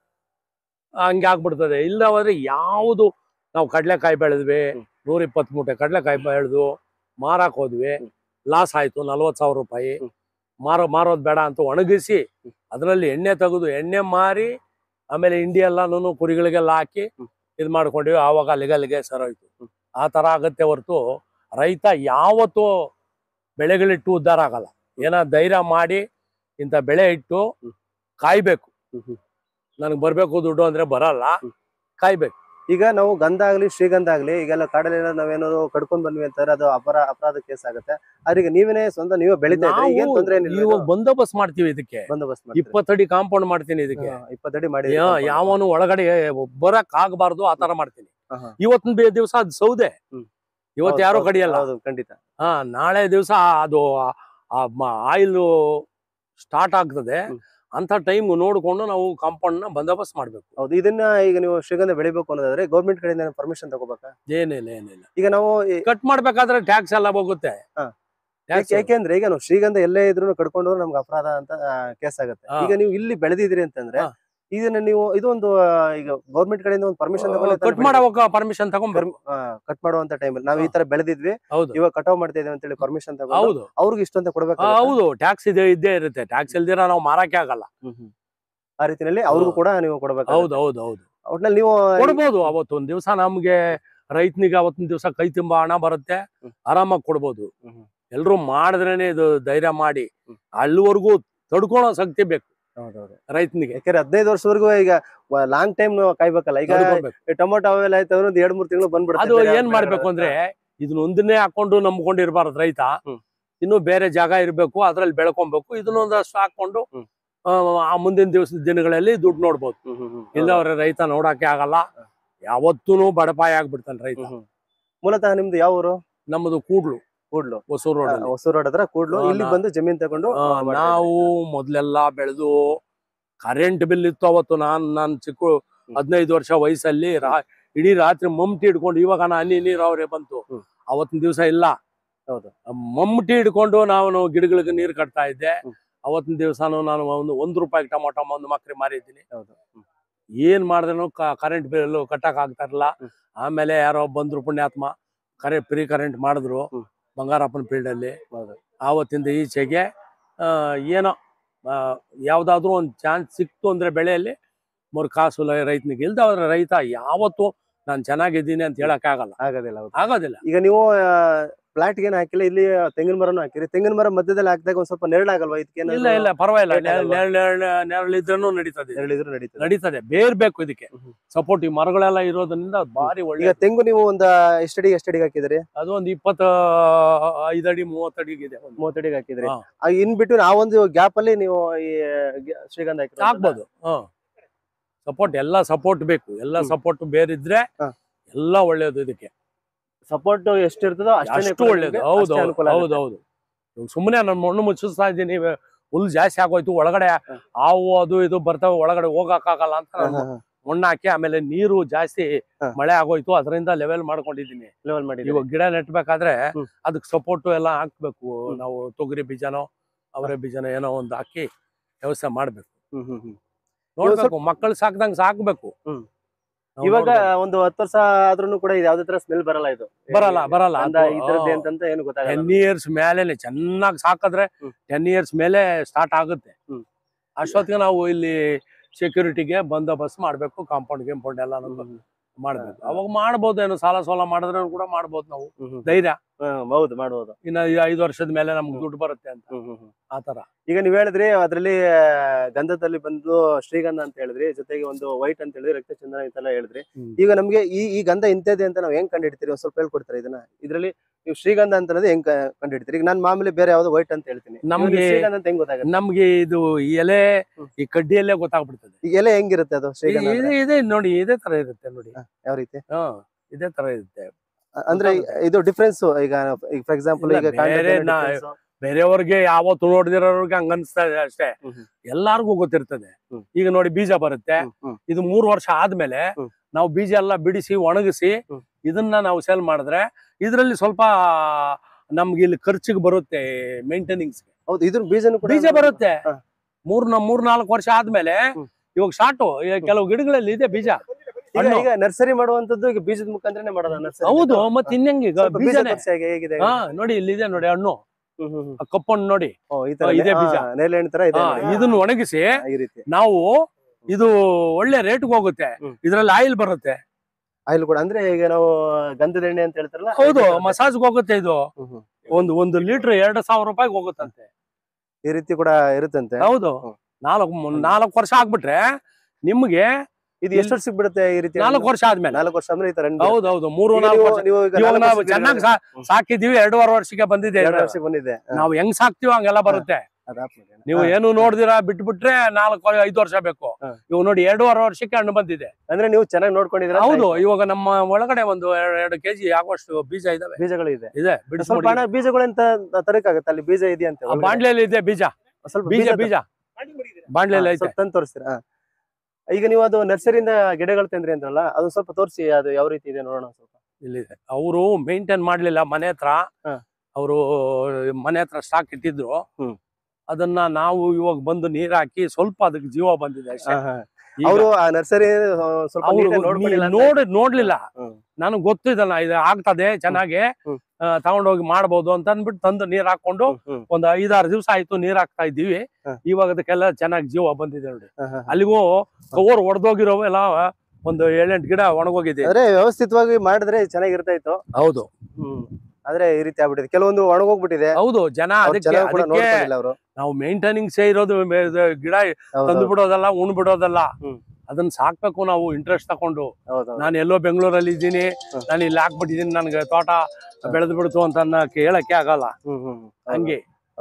ಹಂಗೆ ಆಗ್ಬಿಡ್ತದೆ ಇಲ್ಲ ಹೋದ್ರೆ ಯಾವುದು ನಾವು ಕಡ್ಲೆಕಾಯಿ ಬೆಳೆದ್ವಿ ಹ್ಮ್. ನೂರ ಇಪ್ಪತ್ತು ಮೂಟೆ ಕಡ್ಲೆಕಾಯಿ ಬೆಳೆದು ಮಾರಕ್ ಹೋದ್ವಿ ಹ್ಮ್. ಲಾಸ್ ಆಯ್ತು ನಲ್ವತ್ತು ಸಾವಿರ ರೂಪಾಯಿ ಹ್ಮ್. ಮಾರೋ ಮಾರೋದ್ ಬೇಡ ಅಂತ ಒಣಗಿಸಿ ಹ್ಮ್. ಅದರಲ್ಲಿ ಎಣ್ಣೆ ತೆಗೆದು ಎಣ್ಣೆ ಮಾರಿ ಆಮೇಲೆ ಇಂಡಿ ಎಲ್ಲಾನು ಕುರಿಗಳಿಗೆಲ್ಲ ಹಾಕಿ ಹ್ಮ್. ಇದು ಮಾಡ್ಕೊಂಡಿವಿ ಆವಾಗ ಅಲ್ಲಿಗೆ ಅಲ್ಲಿಗೆ ಸರೋಯ್ತು ಹ್ಮ್. ಆ ತರ ಆಗತ್ತೆ ಹೊರತು ರೈತ ಯಾವತ್ತೂ ಬೆಳೆಗಳಿಟ್ಟು ಉದ್ಧಾರ ಆಗಲ್ಲ ಏನೋ ಧೈರ್ಯ ಮಾಡಿ ಇಂಥ ಬೆಳೆ ಇಟ್ಟು ಹ್ಮ್. ಕಾಯ್ಬೇಕು ಹ್ಮ್ ಹ್ಮ್. ನನಗೆ ಬರ್ಬೇಕು ದುಡ್ಡು ಅಂದ್ರೆ ಬರಲ್ಲ ಹ್ಮ್. ಕಾಯ್ಬೇಕು ಈಗ ನಾವು ಗಂಧ ಆಗ್ಲಿ ಶ್ರೀಗಂಧ ಆಗ್ಲಿ ಈಗೆಲ್ಲ ಕಾಡಲ್ಲಿ ಏನಾದ್ರು ನಾವೇನಾದ್ರು ಕಡ್ಕೊಂಡ್ ಬಂದ್ವಿ ಅಂತಾರೆ ಅದು ಅಪರ ಅಪರಾಧ ಕೇಸ್ ಆಗುತ್ತೆ ಆದ್ರೆ ಈಗ ನೀವೇನೇ ಸ್ವಂತ ನೀವೇ ಬೆಳಿತಾ ಇದ್ರೆ ಈಗ ಏನ್ ತೊಂದ್ರೆ ಏನಿಲ್ಲ ಇವಾಗ ಬಂದೋಬಸ್ತ್ ಮಾಡ್ತೀವಿ ಇದಕ್ಕೆ ಬಂದೋಬಸ್ತ್ ಮಾಡ್ತೀರಿ. ಇಪ್ಪತ್ತಡಿ ಕಾಂಪೌಂಡ್ ಮಾಡ್ತೀನಿ ಇದಕ್ಕೆ ಹಾ, ಇಪ್ಪತ್ತಡಿ ಮಾಡಿ ಯಾ- ಯಾವನು ಒಳಗಡೆ ಬರಕ್ ಆಗಬಾರ್ದು ಆ ತರ ಮಾಡ್ತೀನಿ ಹಾ, ಹಾ. ಇವತ್ತಿನ ಬೇ- ದಿವಸ ಅದು ಸೌದೆ ಹ್ಮ್. ಇವತ್ತು ಹೌದು, ಯಾರು ಹೌದು, ಕಡಿಯಲ್ಲ ಹೌದು ಖಂಡಿತ ಹಾ ನಾಳೆ ದಿವಸ ಅದು ಆಯಿಲ್ ಸ್ಟಾರ್ಟ್ ಆಗ್ತದೆ ಹ್ಮ್. ಅಂತ ಟೈಮ್ ನೋಡ್ಕೊಂಡು ನಾವು ಕಾಂಪೌಂಡ್ ನ ಬಂದೋಬಸ್ತ್ ಮಾಡ್ಬೇಕು ಹೌದು ಇದನ್ನ ಈಗ ನೀವು ಶ್ರೀಗಂಧ ಬೆಳಿಬೇಕು ಅನ್ನೋದಾದ್ರೆ ಗೌರ್ಮೆಂಟ್ ಕಡೆಯಿಂದ ಪರ್ಮಿಷನ್ ತಗೋಬೇಕಾ ಏನಿಲ್ಲ ಏನಿಲ್ಲ ಈಗ ನಾವು ಈ- ಕಟ್ ಮಾಡ್ಬೇಕಾದ್ರೆ ಟ್ಯಾಕ್ಸ್ ಎಲ್ಲ ಹೋಗುತ್ತೆ ಹಾ. Tax ಯಾಕೆ- ಯಾಕೆಂದ್ರೆ ಈಗ ನಾವು ಶ್ರೀಗಂಧ ಎಲ್ಲೇ ಇದ್ರು ಕಡ್ಕೊಂಡು ಹೋದ್ರೆ ನಮ್ಗೆ ಅಪರಾಧ ಅಂತ ಕೇಸ್ ಆಗುತ್ತೆ ಹಾ. ಈಗ ನೀವು ಇಲ್ಲಿ ಬೆಳೆದಿದ್ರಿ ಅಂತಂದ್ರೆ ಹಾ. ಇದನ್ನ ನೀವು ಇದೊಂದು ಆ, ಈಗ ಗೌರ್ಮೆಂಟ್ ಕಡೆಯಿಂದ ಒಂದು ಪರ್ಮಿಷನ್ ಕಟ್ ಮಾಡೋವಾಗ ಪರ್ಮಿಷನ್ ತಗೊಂಡ್ಬರ್ಬೇಕು ಕಟ್ ಮಾಡುವಂತ ಟೈಮಲ್ಲಿ ನಾವು ಈ ಹಾ. ತರ ಬೆಳೆದಿದ್ವಿ ಹೌದು ಇವಾಗ ಕಟಾವ್ ಮಾಡ್ತಾ ಇದೀವಿ ಅಂತೇಳಿ ಪರ್ಮಿಷನ್ ತಗೊಂಡು ಹೌದು ಅವ್ರಿಗೆ ಇಷ್ಟು ಅಂತ ಕೊಡ್ಬೇಕು ಆ, ಹೌದು ಟ್ಯಾಕ್ಸ್ ಇದೆ ಇದ್ದೇ ಇರುತ್ತೆ ಟ್ಯಾಕ್ಸ್ ಇಲ್ದಿರ ನಾವು ಮಾರಕ್ಕೆ ಆಗಲ್ಲ ಆ ರೀತಿಯಲ್ಲಿ ಅವ್ರಿಗೂ ಹಾ. ಕೂಡ ನೀವು ಕೊಡ್ಬೇಕು ಹೌದು ಹೌದು ಹೌದು ಒಟ್ನಲ್ಲಿ ನೀವು ಕೊಡ್ಬೋದು ಅವತ್ತೊಂದ್ ದಿವಸ ನಮ್ಗೆ ರೈತನಿಗೆ ಅವತ್ತಿನ ದಿವಸ ಕೈ ತುಂಬಾ ಹಣ ಬರುತ್ತೆ ಹ್ಮ್. ಆರಾಮಾಗಿ ಕೊಡ್ಬೋದು ಹ್ಮ್ ಹ್ಮ್. ಎಲ್ರು ಮಾಡಿದ್ರೇನೆ ಇದು ಧೈರ್ಯ ಮಾಡಿ ಹ್ಮ್. ಅಲ್ಲಿವರೆಗೂ ತಡ್ಕೊಳೋ ಶಕ್ತಿ ಬೇಕು ಹೌದೌದು ರೈತನಿಗೆ ಯಾಕಂದ್ರೆ ಹದಿನೈದು ವರ್ಷವರೆಗೂ ಈಗ ಲಾಂಗ್ ಟೈಮ್ ಕಾಯ್ಬೇಕಲ್ಲ ಈಗ ತಡ್ಕೊಬೇಕು. ಈ ಟೊಮೊಟೊ ಅವೆಲ್ಲ ಆಯ್ತು ಅಂದ್ರೆ ಒಂದ್ ಎರಡ್ ಮೂರ್ ತಿಂಗಳು ಬಂದ್ಬಿಡುತ್ತೆ ಅದು ಬೇರೆ ಏನ್ ಬೇರೆ ಮಾಡ್ಬೇಕು ಅಂದ್ರೆ ಇದನ್ನ ಒಂದನ್ನೇ ಹಾಕೊಂಡು ನಂಬ್ಕೊಂಡಿರ್ಬಾರ್ದು ರೈತ ಹ್ಮ್. ಇನ್ನು ಬೇರೆ ಜಾಗ ಇರ್ಬೇಕು ಅದ್ರಲ್ಲಿ ಬೆಳ್ಕೊಬೇಕು ಇದನ್ನೊಂದಷ್ಟು ಹಾಕೊಂಡು ಹ್ಮ್. ಆ, ಆ ಮುಂದಿನ ದಿವಸದ ದಿನಗಳಲ್ಲಿ ದುಡ್ಡು ನೋಡ್ಬೋದು ಹ್ಮ್ ಹ್ಮ್ ಹ್ಮ್. ಇಲ್ಲ ಅವ್ರ ರೈತ ನೋಡಕ್ಕೆ ಆಗಲ್ಲ ಯಾವತ್ತೂ ಬಡಪಾಯ ಆಗ್ಬಿಡ್ತಾನೆ ರೈತ ಹ್ಮ್ ಹ್ಮ್. ಮೂಲತಃ ನಿಮ್ದು ಯಾವ ಊರು ನಮ್ಮದು ಕೂಡ್ಲು ಕೂಡ್ಲು ಹೊಸೂರು ರೋಡ್ ಅಲ್ಲಿ ಹೊಸೂರು ರೋಡ್ ಹತ್ರ ಕೂಡ್ಲು ಹಾ, ಇಲ್ಲಿ ನಾ- ಬಂದು ಜಮೀನ್ ತಗೊಂಡು ಆ, ಆ, ಮಾಡ್ತಾ ನಾವು ಮೊದ್ಲೆಲ್ಲ ಬೆಳೆದು ಕರೆಂಟ್ ಬಿಲ್ ಇತ್ತು ಅವತ್ತು ನಾನ್ ನಾನ್ ಚಿಕ್ಕ ಹದಿನೈದು ವರ್ಷ ವಯಸ್ಸಲ್ಲಿ ರಾ- ಇಡೀ ರಾತ್ರಿ ಮಮ್ಟಿ ಹಿಡ್ಕೊಂಡು ಇವಾಗ ನಾ ಹನಿ ನೀರಾವರಿ ಬಂತು ಹ್ಮ್. ಅವತ್ತಿನ ದಿವಸ ಇಲ್ಲ ಹೌದು. ಮಮ್ಟಿ ಹಿಡ್ಕೊಂಡು ನಾನು ಗಿಡಗಳಿಗೆ ನೀರು ಕಟ್ತಾ ಇದ್ದೆ ಹ್ಮ್. ಅವತ್ತಿನ ದಿವಸನು ನಾನು ಒಂದು ಒಂದ್ ರೂಪಾಯಿ ಟೊಮೊಟೊ ಒಂದು ಮಕ್ರಿ ಮಾರಿದ್ದೀನಿ ಹೌದು ಹ್ಮ್. ಏನ್ ಮಾಡಿದ್ರು ಕರೆಂಟ್ ಬಿಲ್ ಕಟ್ಟಕ್ ಆಗ್ತಾ ಇರಲಿಲ್ಲ ಹ್ಮ್. ಆಮೇಲೆ ಯಾರೋ ಬಂದ್ರು ಪುಣ್ಯಾತ್ಮ ಕರೆ ಫ್ರೀ ಕರೆಂಟ್ ಮಾಡಿದ್ರು ಹ್ಮ್. ಬಂಗಾರಪ್ಪನ ಫೀಲ್ಡ್ ಅಲ್ಲಿ ಹೌದು. ಆವತ್ತಿಂದ ಈಚೆಗೆ ಆ, ಏನೋ ಆ, ಯಾವ್ದಾದ್ರು ಒಂದು ಚಾನ್ಸ್ ಸಿಕ್ತು ಅಂದ್ರೆ ಬೆಳೆಯಲ್ಲಿ ಮೂರು ಕಾಸು ಲ- ರೈತನಿಗೆ ಇಲ್ದವ್ರ ರೈತ ಯಾವತ್ತು ನಾನು ಚೆನ್ನಾಗಿದ್ದೀನಿ ಅಂತ ಹೇಳಕ್ ಆಗಲ್ಲ ಆಗೋದಿಲ್ಲ ಹೌದು ಆಗೋದಿಲ್ಲ ಈಗ ನೀವು ಆ, ಪ್ಲಾಟ್ ಏನ್ ಹಾಕಿಲ್ಲ ಇಲ್ಲಿ ತೆಂಗಿನ ಮರನು ಹಾಕಿರಿ ತೆಂಗಿನ ಮರ ಮಧ್ಯದಲ್ಲಿ ಹಾಕಿದಾಗ ಒಂದ್ ಸ್ವಲ್ಪ ನೆರಳಾಗಲ್ವಾ ಇದಕ್ಕೆ ಇಲ್ಲ ಇಲ್ಲ ಪರವಾಗಿಲ್ಲ Late ಆಗಲ್ವಾ? ನೆರಳಿದ್ರೂ ನಡೀತದೆ ಇದು. ನೆರಳಿದ್ರು ನಡೀತದೆ ನಡೀತದೆ ಬೇರ್ ಬೇಕು ಇದಕ್ಕೆ ಹ್ಮ್. ಸಪೋರ್ಟ್ ಈ ಮರಗಳೆಲ್ಲ ಇರೋದ್ರಿಂದ ಅದ್ ಭಾರಿ ಈಗ ಒಳ್ಳೆ ತೆಂಗು ನೀವು ಒಂದ್ ಎಷ್ಟಡಿಗೆ ಎಷ್ಟಡಿಗೆ ಹಾಕಿದ್ರಿ ಅದು ಒಂದು ಇಪ್ಪತ್ತ ಐದಡಿ ಮೂವತ್ತಡಿಗೆ ಇದೆ ಒಂದು. ಮೂವತ್ತಡಿಗೆ ಹಾಕಿದ್ರಿ ಹಾ. ಆ ಇನ್ ಬಿಟ್ಟು ಆ ಒಂದು ಗ್ಯಾಪ್ ಅಲ್ಲಿ ನೀವು ಈ ಗ- ಶ್ರೀಗಂಧ ಹಾಕಿರೋದನ್ನ- ಹಾಕ್ಬೋದು ಸಪೋರ್ಟ್ ಎಲ್ಲ ಸಪೋರ್ಟ್ ಬೇಕು ಎಲ್ಲ ಹ್ಮ್. ಸಪೋರ್ಟ್ ಬೇರಿದ್ರೆ ಹಾ. ಎಲ್ಲ ಒಳ್ಳೇದು ಇದಕ್ಕೆ ಸಪೋರ್ಟ್ ಎಷ್ಟು ಇರ್ತದೋ ಅಷ್ಟೇ ಅಷ್ಟು ಒಳ್ಳೇದು ಹೌದು ಹೌದು ಹೌದು ಹೌದು ಸುಮ್ಮನೆ ನಾನು ಮಣ್ಣು ಮುಚ್ಚಿಸ್ತಾ ಇದ್ದೀನಿ ಹುಲ್ ಜಾಸ್ತಿ ಆಗೋಯ್ತು ಒಳಗಡೆ ಹಾವು ಅದು ಇದು ಬರ್ತವೆ ಒಳಗಡೆ ಹೋಗಕ್ಕಾಗಲ್ಲ ಅಂತ ನಾನು ಮಣ್ಣು ಹಾಕಿ ಆಮೇಲೆ ನೀರು ಜಾಸ್ತಿ ಹಾ. ಮಳೆ ಆಗೋಯ್ತು ಅದರಿಂದ ಲೆವೆಲ್ ಮಾಡ್ಕೊಂಡಿದ್ದೀನಿ ಲೆವೆಲ್ ಮಾಡಿ ಇವಾಗ ಗಿಡ ನೆಟ್ಬೇಕಾದ್ರೆ ಹ್ಮ್. ಅದಕ್ಕೆ ಸಪೋರ್ಟ್ ಎಲ್ಲ ಹಾಕ್ಬೇಕು ಹ್ಮ್. ನಾವು ತೊಗರಿ ಬೀಜನೋ ಅವರೆ ಬೀಜನೋ ಏನೋ ಒಂದು ಹಾಕಿ ವ್ಯವಸ್ಥೆ ಮಾಡ್ಬೇಕು ಹ್ಮ್ ಹ್ಮ್ ಹ್ಮ್. ನೋಡ್ಬೇಕು ಮಕ್ಕಳು ಸಾಕ್ದಂಗ್ ಸಾಕ್ಬೇಕು ಹ್ಮ್. ನಾವ್ ಇವಾಗ ನೋಡ್ಬೇಕು. ಒಂದು ಹತ್ತು ವರ್ಷ ಆದ್ರೂ ಕೂಡ ಇದು ಯಾವ್ದೇ ತರ ಸ್ಮೆಲ್ ಬರಲ್ಲ ಇದು ಬರಲ್ಲ ಬರಲ್ಲ ಅಂದ ಇದ್ರದ್ದೇ ಅಂತಂತ ಏನು ಗೊತ್ತಾಗಲ್ಲ ಟೆನ್ ಇಯರ್ಸ್ ಮೇಲೆನೆ ಚೆನ್ನಾಗಿ ಸಾಕಿದ್ರೆ ಹ್ಮ್. ಟೆನ್ ಇಯರ್ಸ್ ಮೇಲೆ ಸ್ಟಾರ್ಟ್ ಆಗುತ್ತೆ ಹ್ಮ್. ಅಷ್ಟೊತ್ತಿಗೆ ನಾವು ಇಲ್ಲಿ ಸೆಕ್ಯೂರಿಟಿಗೆ ಬಂದೋಬಸ್ತ್ ಮಾಡ್ಬೇಕು ಕಾಂಪೌಂಡ್ ಗಿಂಪೌಂಡ್ ಎಲ್ಲ ಹ್ಮ್, ಹ್ಮ್, ಮಾಡ್ಬೇಕು ಅವಾಗ ಮಾಡ್ಬೋದು ಏನು ಸಾಲ ಸೋಲ ಮಾಡಿದ್ರೆ ಕೂಡ ಮಾಡ್ಬೋದು ನಾವು ಹ್ಮ್, ಹ್ಮ್. ಧೈರ್ಯ ಹ್ಮ್, ಹೌದು ಮಾಡ್ಬೋದು ಇನ್ನ ಈ ಐದು ವರ್ಷದ ಮೇಲೆ ನಮ್ಗೆ ದುಡ್ಡು ಬರುತ್ತೆ ಅಂತ ಹ್ಮ್, ಹ್ಮ್, ಹ್ಮ್. ಆತರ ಈಗ ನೀವ್ ಹೇಳಿದ್ರಿ ಅದ್ರಲ್ಲಿ ಆ, ಗಂಧದಲ್ಲಿ ಬಂದು ಶ್ರೀಗಂಧ ಅಂತ ಹೇಳಿದ್ರಿ ಜೊತೆಗೆ ಒಂದು ವೈಟ್ ಅಂತ ಹೇಳಿದ್ರಿ ರಕ್ತ ಚಂದನ ಅಂತೆಲ್ಲ ಹೇಳಿದ್ರಿ ಹ್ಮ್. ಈಗ ನಮ್ಗೆ ಈ ಈ ಗಂಧ ಇಂಥದ್ದೇ ಅಂತ ನಾವ್ ಹೆಂಗ್ ಕಂಡಿಡ್ತೀರಿ ಒಂದ್ ಸ್ವಲ್ಪ ಹೇಳ್ಕೊಡ್ತಾರೆ ಇದನ್ನ ಇದ್ರಲ್ಲಿ ನೀವು ಶ್ರೀಗಂಧ ಅಂತ ಅನ್ನೋದು ಹೆಂಗ್ ಕ- ಕಂಡಿಡ್ತೀರಿ ಈಗ ನಾನ್ ಮಾಮೂಲಿ ಬೇರೆ ಯಾವ್ದು ವೈಟ್ ಅಂತ ಹೇಳ್ತೀನಿ ನಮ್ಗೆ- ಇವಾಗ ಶ್ರೀಗಂಧ ಅಂತ ಹೆಂಗ್ ಗೊತ್ತಾಗುತ್ತೆ ನಮ್ಗೆ ಇದು ಈ ಎಲೆ ಹ್ಮ್. ಈ ಕಡ್ಡಿಯಲ್ಲೇ ಗೊತ್ತಾಗ್ಬಿಡ್ತದೆ ಈ ಎಲೆ ಹೆಂಗಿರುತ್ತೆ ಅದು ಶ್ರೀಗಂಧ ಇದು ಅಂದ್ರೆ? ಇದೆ ನೋಡಿ ಇದೇ ತರ ಇರುತ್ತೆ ನೋಡಿ ಯಾವ ರೀತಿ ಹಾ ಇದೇ ತರ ಇರುತ್ತೆ ಅ- ಅಂದ್ರೆ ಇದು ಡಿಫ್ರೆನ್ಸ್ ಈಗ ಫಾರ್ ಎಕ್ಸಾಂಪಲ್ ಇಲ್ಲ, ಈಗ ಕಾಂಡದಲ್ಲಿ ಬೇರೆ ನಾ- difference. ಬೇರೆಯವ್ರಿಗೆ ಯಾವತ್ತು ನೋಡಿದಿರೋರ್ಗೆ ಹಂಗ ಅನ್ಸ್ತಾ ಇದೆ ಅಷ್ಟೇ ಹ್ಮ್, ಹ್ಮ್. ಎಲ್ಲಾರ್ಗೂ ಗೊತ್ತಿರ್ತದೆ ಹ್ಮ್. ಈಗ ನೋಡಿ ಬೀಜ ಬರುತ್ತೆ ಹ್ಮ್, ಹ್ಮ್. ಇದು ಮೂರು ವರ್ಷ ಆದ್ಮೇಲೆ ಹ್ಮ್. ನಾವು ಬೀಜ ಎಲ್ಲ ಬಿಡಿಸಿ ಒಣಗಿಸಿ ಹ್ಮ್. ಇದನ್ನ ನಾವು ಸೇಲ್ ಮಾಡಿದ್ರೆ ಇದರಲ್ಲಿ ಸ್ವಲ್ಪ ನಮ್ಗೆ ಇಲ್ಲಿ ಖರ್ಚಿಗೆ ಬರುತ್ತೆ ಮೇಂಟೆನಿಂಗ್ಸ್ ಹೌದು ಇದ್ರ ಬೀಜನು ಕೂಡ ಬೀಜ ಬರುತ್ತೆ ಹಾ. ಮೂರ್ ನ ಮೂರ್ ನಾಲ್ಕು ವರ್ಷ ಆದ್ಮೇಲೆ ಹ್ಮ್. ಇವಾಗ ಶಾರ್ಟು ಕೆಲವು ಗಿಡಗಳಲ್ಲಿ ಇದೆ ಬೀಜ ಈಗ ಹಣ್ಣು. ಈಗ ನರ್ಸರಿ ಮಾಡುವಂತದ್ದು ಈಗ ಬೀಜದ ಮುಖಾಂತರನೇ ಮಾಡೋದ ನರ್ಸರಿ ಹೌದು ಮತ್ತೆ ಇನ್ನಂಗೆ ಈಗ ಸ್ವಲ್ಪ ಬೀಜ ಬೀಜನೇ ತೋರ್ಸಿ ಹೇಗೆ ಹೇಗಿದೆ ಹಾ ನೋಡಿ ಇಲ್ಲಿದೆ ನೋಡಿ ಹಣ್ಣು ಹ್ಮ್, ಹ್ಮ್, ಹ್ಮ್. ಆ ಕಪ್ಪು ಹಣ್ಣು ನೋಡಿ ಓ, ಈ ತರ ಇದೆ ಬೀಜ. ನೇಲೆ ಹಣ್ಣು ತರ ಇದೆ ಹಾ, ನೋಡಿ. ಇದನ್ನ ಒಣಗಿಸಿ ಹಾ, ಈ ರೀತಿ ನಾವು ಇದು ಒಳ್ಳೆ ರೇಟ್ಗೆ ಹೋಗುತ್ತೆ ಹ್ಮ್. ಇದ್ರಲ್ಲಿ ಆಯಿಲ್ ಬರುತ್ತೆ ಆಯಿಲ್ ಕೂಡ ಅಂದ್ರೆ ಈಗ ನಾವು ಗಂಧದ ಎಣ್ಣೆ ಅಂತ ಹೇಳ್ತಾರಲ್ಲ ಹೌದು ಇದು ಬರುತ್ತೆ. ಮಸಾಜ್ಗೆ ಹೋಗುತ್ತೆ ಇದು ಹ್ಮ್, ಹ್ಮ್. ಒಂದು ಒಂದು ಲೀಟರ್ ಎರಡು ಸಾವಿರ ರೂಪಾಯಿಗೆ ಹೋಗುತ್ತಂತೆ ಈ ರೀತಿ ಕೂಡ ಇರುತ್ತಂತೆ ಹೌದು ಹ್ಮ್. ನಾಲ್ಕು ಮು- ನಾಲ್ಕು ವರ್ಷ ಆಗ್ಬಿಟ್ರೆ ನಿಮ್ಗೆ ಇದು ಎಷ್ಟು ವರ್ಷಕ್ಕೆ ಬಿಡುತ್ತೆ ಈ ರೀತಿ ನಾಲ್ಕು ವರ್ಷ ಆದ್ಮೇಲೆ ನಾಲ್ಕು ವರ್ಷ ಅಂದ್ರೆ ಈ ತರ ಹಣ್ಣು ಹೌದು ಹೌದು ಮೂರು ಈಗ ನಾಲ್ಕು ನೀವು- ವರ್ಷ ನೀವು ಈಗ ಇವಾಗ ನಾಲ್ಕು ನಾವು ವರ್ಷಕ್ಕೆ ಚೆನ್ನಾಗಿ ಹ್ಮ್. ಸಾಕಿದೀವಿ ಎರಡೂವರೆ ವರ್ಷಕ್ಕೆ ಬಂದಿದೆ ಎರಡು ಇದು. ವರ್ಷಕ್ಕೆ ಬಂದಿದೆ ಹಾ, ನಾವು ಹೆಂಗ್ ಸಾಕ್ತಿವೋ ಹಂಗೆಲ್ಲ ಬರುತ್ತೆ ಅದ್ ಆಫ್ ಮಾಡಿ. ನೀವು ಹಾ. ಏನು ನೋಡ್ದಿರಾ ಬಿಟ್ಬಿಟ್ರೆ ನಾಲ್ಕು ಐದು ವರ್ಷ ಬೇಕು ಹಾ. ಇವಾಗ ನೋಡಿ ಎರಡೂವರೆ ವರ್ಷಕ್ಕೆ ಹಣ್ಣು ಬಂದಿದೆ ಅಂದ್ರೆ ನೀವು ಚೆನ್ನಾಗಿ ನೋಡ್ಕೊಂಡಿದ್ರ ಹೌದು ಇವಾಗ ನಮ್ಮ ಒಳಗಡೆ ಒಂದು ಎರಡು ಎರಡು ಕೆಜಿ ಆಗುವಷ್ಟು ಬೀಜ ಇದಾವೆ ಬೀಜಗಳು ಇದೆ ಇದೆ ಸ್ವಲ್ಪ ಬಿಡಿಸ್ಕೊಂಡು ಹಣ ಬೀಜಗಳಂತ ತರಕಾಗತ್ತೆ ಅಲ್ಲಿ ಬೀಜ ಇದೆಯಂತೆ ಒಳಗಡೆ. ಬಾಂಡ್ಲೆಯಲ್ಲಿ ಇದೆ ಬೀಜ ಸ್ವಲ್ಪ ಬೀಜ ತ- ಬೀಜ ಹಾ, ಬಾಂಡ್ಲೆಯಲ್ಲಿ ಐತೆ ಸ್ವಲ್ಪ ತಂದು ತೋರಿಸ್ತೀರಾ ಹಾ. ಈಗ ನೀವು ಅದು ನರ್ಸರಿಯಿಂದ ಗಿಡಗಳು ತಂದ್ರಿ ಅಂದ್ರಲ್ಲ ಅದು ಸ್ವಲ್ಪ ತೋರಿಸಿ ಅದು ಯಾವ ರೀತಿ ಇದೆ ನೋಡೋಣ ಸ್ವಲ್ಪ ಇಲ್ಲಿದೆ ಅವರು ಮೇಂಟೈನ್ ಮಾಡ್ಲಿಲ್ಲ ಮನೆ ಹತ್ರ ಹಾ. ಅವರು ಮನೆ ಹತ್ರ ಸ್ಟಾಕ್ ಇಟ್ಟಿದ್ರು ಹ್ಮ್. ಅದನ್ನ ನಾವು ಇವಾಗ ಬಂದು ನೀರ್ ಹಾಕಿ ಸ್ವಲ್ಪ ಅದಕ್ಕೆ ಜೀವ ಬಂದಿದೆ ಅಷ್ಟೇ ಈಗ ಅವರು ಆ ನರ್ಸರಿ ಸ್ವಲ್ಪ ಅವ್ರು ನೀಟಾಗಿ ನೋಡ್ಕೊಂಡಿಲ್ಲ ಅಂತ ನೋಡಿ ನೋಡ್ಲಿಲ್ಲ ಹ್ಮ್. ನನಗೆ ಗೊತ್ತಿದಲ್ಲ ಇದು ಆಗ್ತದೆ ಚೆನ್ನಾಗಿ ಹ್ಮ್. ಆ, ತಗೊಂಡೋಗಿ ಮಾಡ್ಬೋದು ಅಂತ ಅಂದ್ಬಿಟ್ಟು ತಂದು ನೀರ್ ಹಾಕೊಂಡು ಹ್ಮ್, ಹ್ಮ್. ಒಂದು ಐದಾರು ದಿವಸ ಆಯ್ತು ನೀರ್ ಹಾಕ್ತಾ ಇದ್ದೀವಿ ಹಾ. ಇವಾಗ ಅದಕ್ಕೆಲ್ಲ ಚೆನ್ನಾಗಿ ಜೀವ ಬಂದಿದೆ ನೋಡಿ ಹಾ, ಹಾ. ಅಲ್ಲಿಗೂ ಕವರ್ ಒಡೆದೋಗಿರೋ ಎಲ್ಲ ಒಂದು ಏಳೆಂಟು ಗಿಡ ಒಣಗೋಗಿದೆ ಅಂದ್ರೆ ವ್ಯವಸ್ಥಿತವಾಗಿ ಮಾಡಿದ್ರೆ ಚೆನ್ನಾಗಿರ್ತಾ ಇತ್ತು ಹೌದು ಹ್ಮ್ ಆದ್ರೆ ಈ ರೀತಿ ಆಗ್ಬಿಟ್ಟಿದೆ ಕೆಲವೊಂದು ಒಣಗೋಗ್ಬಿಟ್ಟಿದೆ ಹೌದು ಜನ ಅವ್ರು ಅದಕ್ಕೆ ಚೆನ್ನಾಗಿ ಕೂಡ ಅದಕ್ಕೆ ನೋಡ್ಕೊಂಡಿಲ್ಲ ಅವರು ನಾವು ಮೇಂಟೈನಿಂಗ್ ಇರೋದು ಮೇ- ಇದು ಗಿಡ ತಂದು ಬಿಡೋದಲ್ಲ ಉಣ್ ಬಿಡೋದಲ್ಲ ಹ್ಮ್. ಅದನ್ನ ಸಾಕ್ಬೇಕು ನಾವು ಇಂಟ್ರೆಸ್ಟ್ ತಕೊಂಡು ಹೌದು ನಾನು ಎಲ್ಲೋ ಬೆಂಗಳೂರಲ್ಲಿ ಇದ್ದೀನಿ ಹ್ಮ್. ನಾನು ಇಲ್ಲಿ ಹಾಕ್ಬಿಟ್ಟಿದ್ದೀನಿ ನನ್ಗೆ ತೋಟ ಬೆಳೆದು ಬಿಡ್ತು ಅಂತ ಅನ್ನಕ್ಕೆ ಹೇಳಕ್ಕೆ ಆಗಲ್ಲ ಹ್ಮ್ ಹ್ಮ್ ಹ್ಮ್. ಹೌದು. ಹಂಗೆ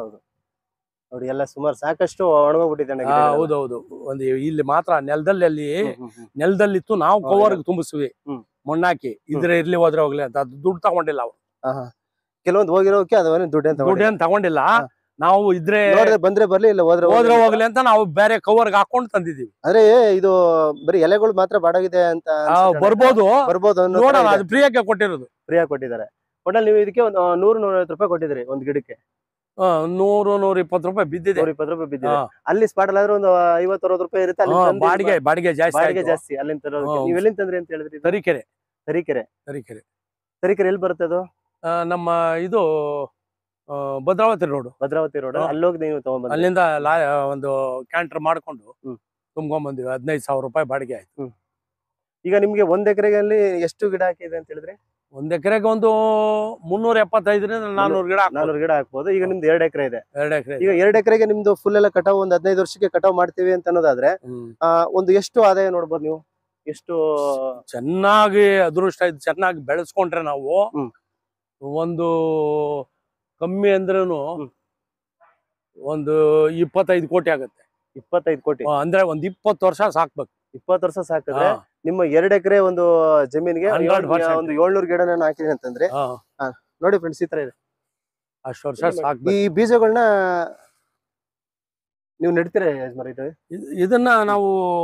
ನೋಡಿ ಎಲ್ಲ ಸುಮಾರು ಸಾಕಷ್ಟು ಒಣಗೋಗ್ಬಿಟ್ಟಿದೆ ಆ, ಹೌದೌದು ಒಂದು ಇಲ್ಲಿ ಮಾತ್ರ ನೆಲದಲ್ಲಿ ಅಲ್ಲಿ ನೆಲದಲ್ಲಿತ್ತು ನಾವು ಹೌದು. ಕವರ್ ತುಂಬಿಸ್ವಿ ಹ್ಮ್. ಮಣ್ಣಾಕಿ ಇದ್ರೆ ಇರ್ಲಿ ಹೋದ್ರೆ ಹೋಗ್ಲಿ ಅಂತ ಅದು ದುಡ್ಡು ತಗೊಂಡಿಲ್ಲ ಅವ್ರು ಕೆಲವೊಂದು ಹೋಗಿರೋಕೆ ಅದನ್ನ ದುಡ್ಡು ಅಂತ ದುಡ್ಡು ಏನ್ ತಗೊಂಡಿಲ್ಲ ಹಾ. ನಾವು ಇದ್ರೆ ನೋಡಿದ್ರೆ ಬಂದ್ರೆ ಬರ್ಲಿ ಇಲ್ಲ ಹೋದ್ರೆ ಹೋದ್ರೆ ಹೋಗ್ಲಿ. ಹೋಗ್ಲಿ ಅಂತ ನಾವು ಬೇರೆ ಕವರ್ಗೆ ಹಾಕೊಂಡು ತಂದಿದೀವಿ ಅಂದ್ರೆ ಇದು ಬರೀ ಎಲೆಗಳು ಮಾತ್ರ ಬಾಡಾಗಿದೆ ಅಂತ ಆ, ಅನ್ಸುತ್ತೆ. ಬರ್ಬೋದು ಬರ್ಬೋದು ಅನ್ನೋ ನೋಡೋಣ ಅದು ಫ್ರೀಯಾಗಿ ಕೊಟ್ಟಿರೋದು ಫ್ರೀಯಾಗಿ ಕೊಟ್ಟಿದ್ದಾರೆ ಒಟ್ಟಲ್ಲಿ ನೀವು ಇದಕ್ಕೆ ಒಂದು ನೂರು ನೂರೈವತ್ತು ರೂಪಾಯಿ ಕೊಟ್ಟಿದ್ರಿ ಒಂದು ಗಿಡಕ್ಕೆ ಆ, ನೂರು ನೂರ ಇಪ್ಪತ್ತು ರೂಪಾಯಿ ಬಿದ್ದಿದೆ ನೂರ ಇಪ್ಪತ್ತು ರೂಪಾಯಿ ಬಿದ್ದಿದೆ ಹಾ. ಅಲ್ಲಿ ಸ್ಪಾಟ್ ಆದ್ರೆ ಒಂದು ಐವತ್ತು ಅರವತ್ತು ರೂಪಾಯಿ ಇರುತ್ತೆ ಅಲ್ಲಿ ಹಾ, ತಂದು ಬಾಡಿಗೆ ಬಾಡಿಗೆ ಜಾಸ್ತಿ ಬಾಡಿಗೆ ಆಯ್ತು. ಜಾಸ್ತಿ ಅಲ್ಲಿಂದ ತರೋದಕ್ಕೆ ಹಾ. ನೀವು ಎಲ್ಲಿಂದ ತಂದ್ರಿ ಅಂತ ಹೇಳಿದ್ರಿ ಇದು? ತರೀಕೆರೆ ತರೀಕೆರೆ ತರೀಕೆರೆ ತರೀಕೆರೆ ಎಲ್ಲಿ ಬರುತ್ತೆ ಅದು ಆ, ನಮ್ಮ ಇದು ಆ, ಭದ್ರಾವತಿ ರೋಡ್ ಭದ್ರಾವತಿ ರೋಡ್ ಹಾ. ಅಲ್ಲೋಗಿ ನೀವು ತಗೊಂಡ್ಬಂದ್ರಿ ಅಲ್ಲಿಂದ ಲಾ ಒಂದು ಕ್ಯಾಂಟರ್ ಮಾಡ್ಕೊಂಡು ಹ್ಮ್. ತುಂಬ್ಕೊಂಡ್ ಬಂದಿವಿ ಹದಿನೈದು ಸಾವಿರ ರೂಪಾಯಿ ಬಾಡಿಗೆ ಆಯ್ತು ಈಗ ನಿಮ್ಗೆ ಒಂದ್ ಎಕರೆಗೆ ಎಷ್ಟು ಗಿಡ ಹಾಕಿದೆ ಅಂತ ಹೇಳಿದ್ರಿ ಒಂದ್ ಎಕರೆಗೆ ಒಂದು ಮುನ್ನೂರ ಎಪ್ಪತ್ತೈದರಿಂದ ನಾನ್ನೂರು ಗಿಡ ಹಾಕ್ಬೋದು. ನಾನೂರು ಗಿಡ ಹಾಕ್ಬೋದು ಈಗ ನಿಮ್ದು ಎರಡ್ ಎಕರೆ ಇದೆ ಎರಡು ಎಕರೆ ಈಗ ಎರಡ್ ಎಕರೆಗೆ ನಿಮ್ದು ಫುಲ್ ಎಲ್ಲ ಕಟಾವ್ ಒಂದ್ ಹದಿನೈದು ವರ್ಷಕ್ಕೆ ಕಟಾವ್ ಮಾಡ್ತೀವಿ ಅಂತ ಅನ್ನೋದಾದ್ರೆ ಆ, ಒಂದು ಎಷ್ಟು ಆದಾಯ ನೋಡ್ಬೋದು ನೀವು ಎಷ್ಟು ಚೆನ್ನಾಗಿ ಅದೃಷ್ಟ ಇದು ಚೆನ್ನಾಗಿ ಬೆಳೆಸ್ಕೊಂಡ್ರೆ ನಾವು ಹ್ಮ್. ಒಂದು ಕಮ್ಮಿ ಅಂದ್ರೂ ಹ್ಮ್. ಒಂದು ಇಪ್ಪತ್ತೈದು ಕೋಟಿ ಆಗುತ್ತೆ ಇಪ್ಪತ್ತೈದು ಕೋಟಿ ಆ, ಅಂದ್ರೆ ಒಂದ್ ಇಪ್ಪತ್ತು ವರ್ಷ ಸಾಕ್ಬೇಕು ಇಪ್ಪತ್ತು ವರ್ಷ ಸಾಕಿದ್ರೆ ಹಾ, ನಿಮ್ಮ ಎರಡ್ ಎಕರೆ ಒಂದು ಜಮೀನಿಗೆ 100% ಒಂದು ಏಳ್ನೂರು ಗಿಡ ನಾನು ಹಾಕಿದೀನಿ ಅಂತಂದ್ರೆ ಹಾ. ನೋಡಿ ಫ್ರೆಂಡ್ಸ್ ಈ ತರ ಇದೆ ಅಷ್ಟು ವರ್ಷ ಈ ಸಾಕ್ಬೇಕು ಬೀಜಗಳನ್ನ ನೀವು ನೆಡ್ತೀರಾ ಯಜಮಾನ್ ಇದು ಇದ್- ಇದನ್ನ ನಾವು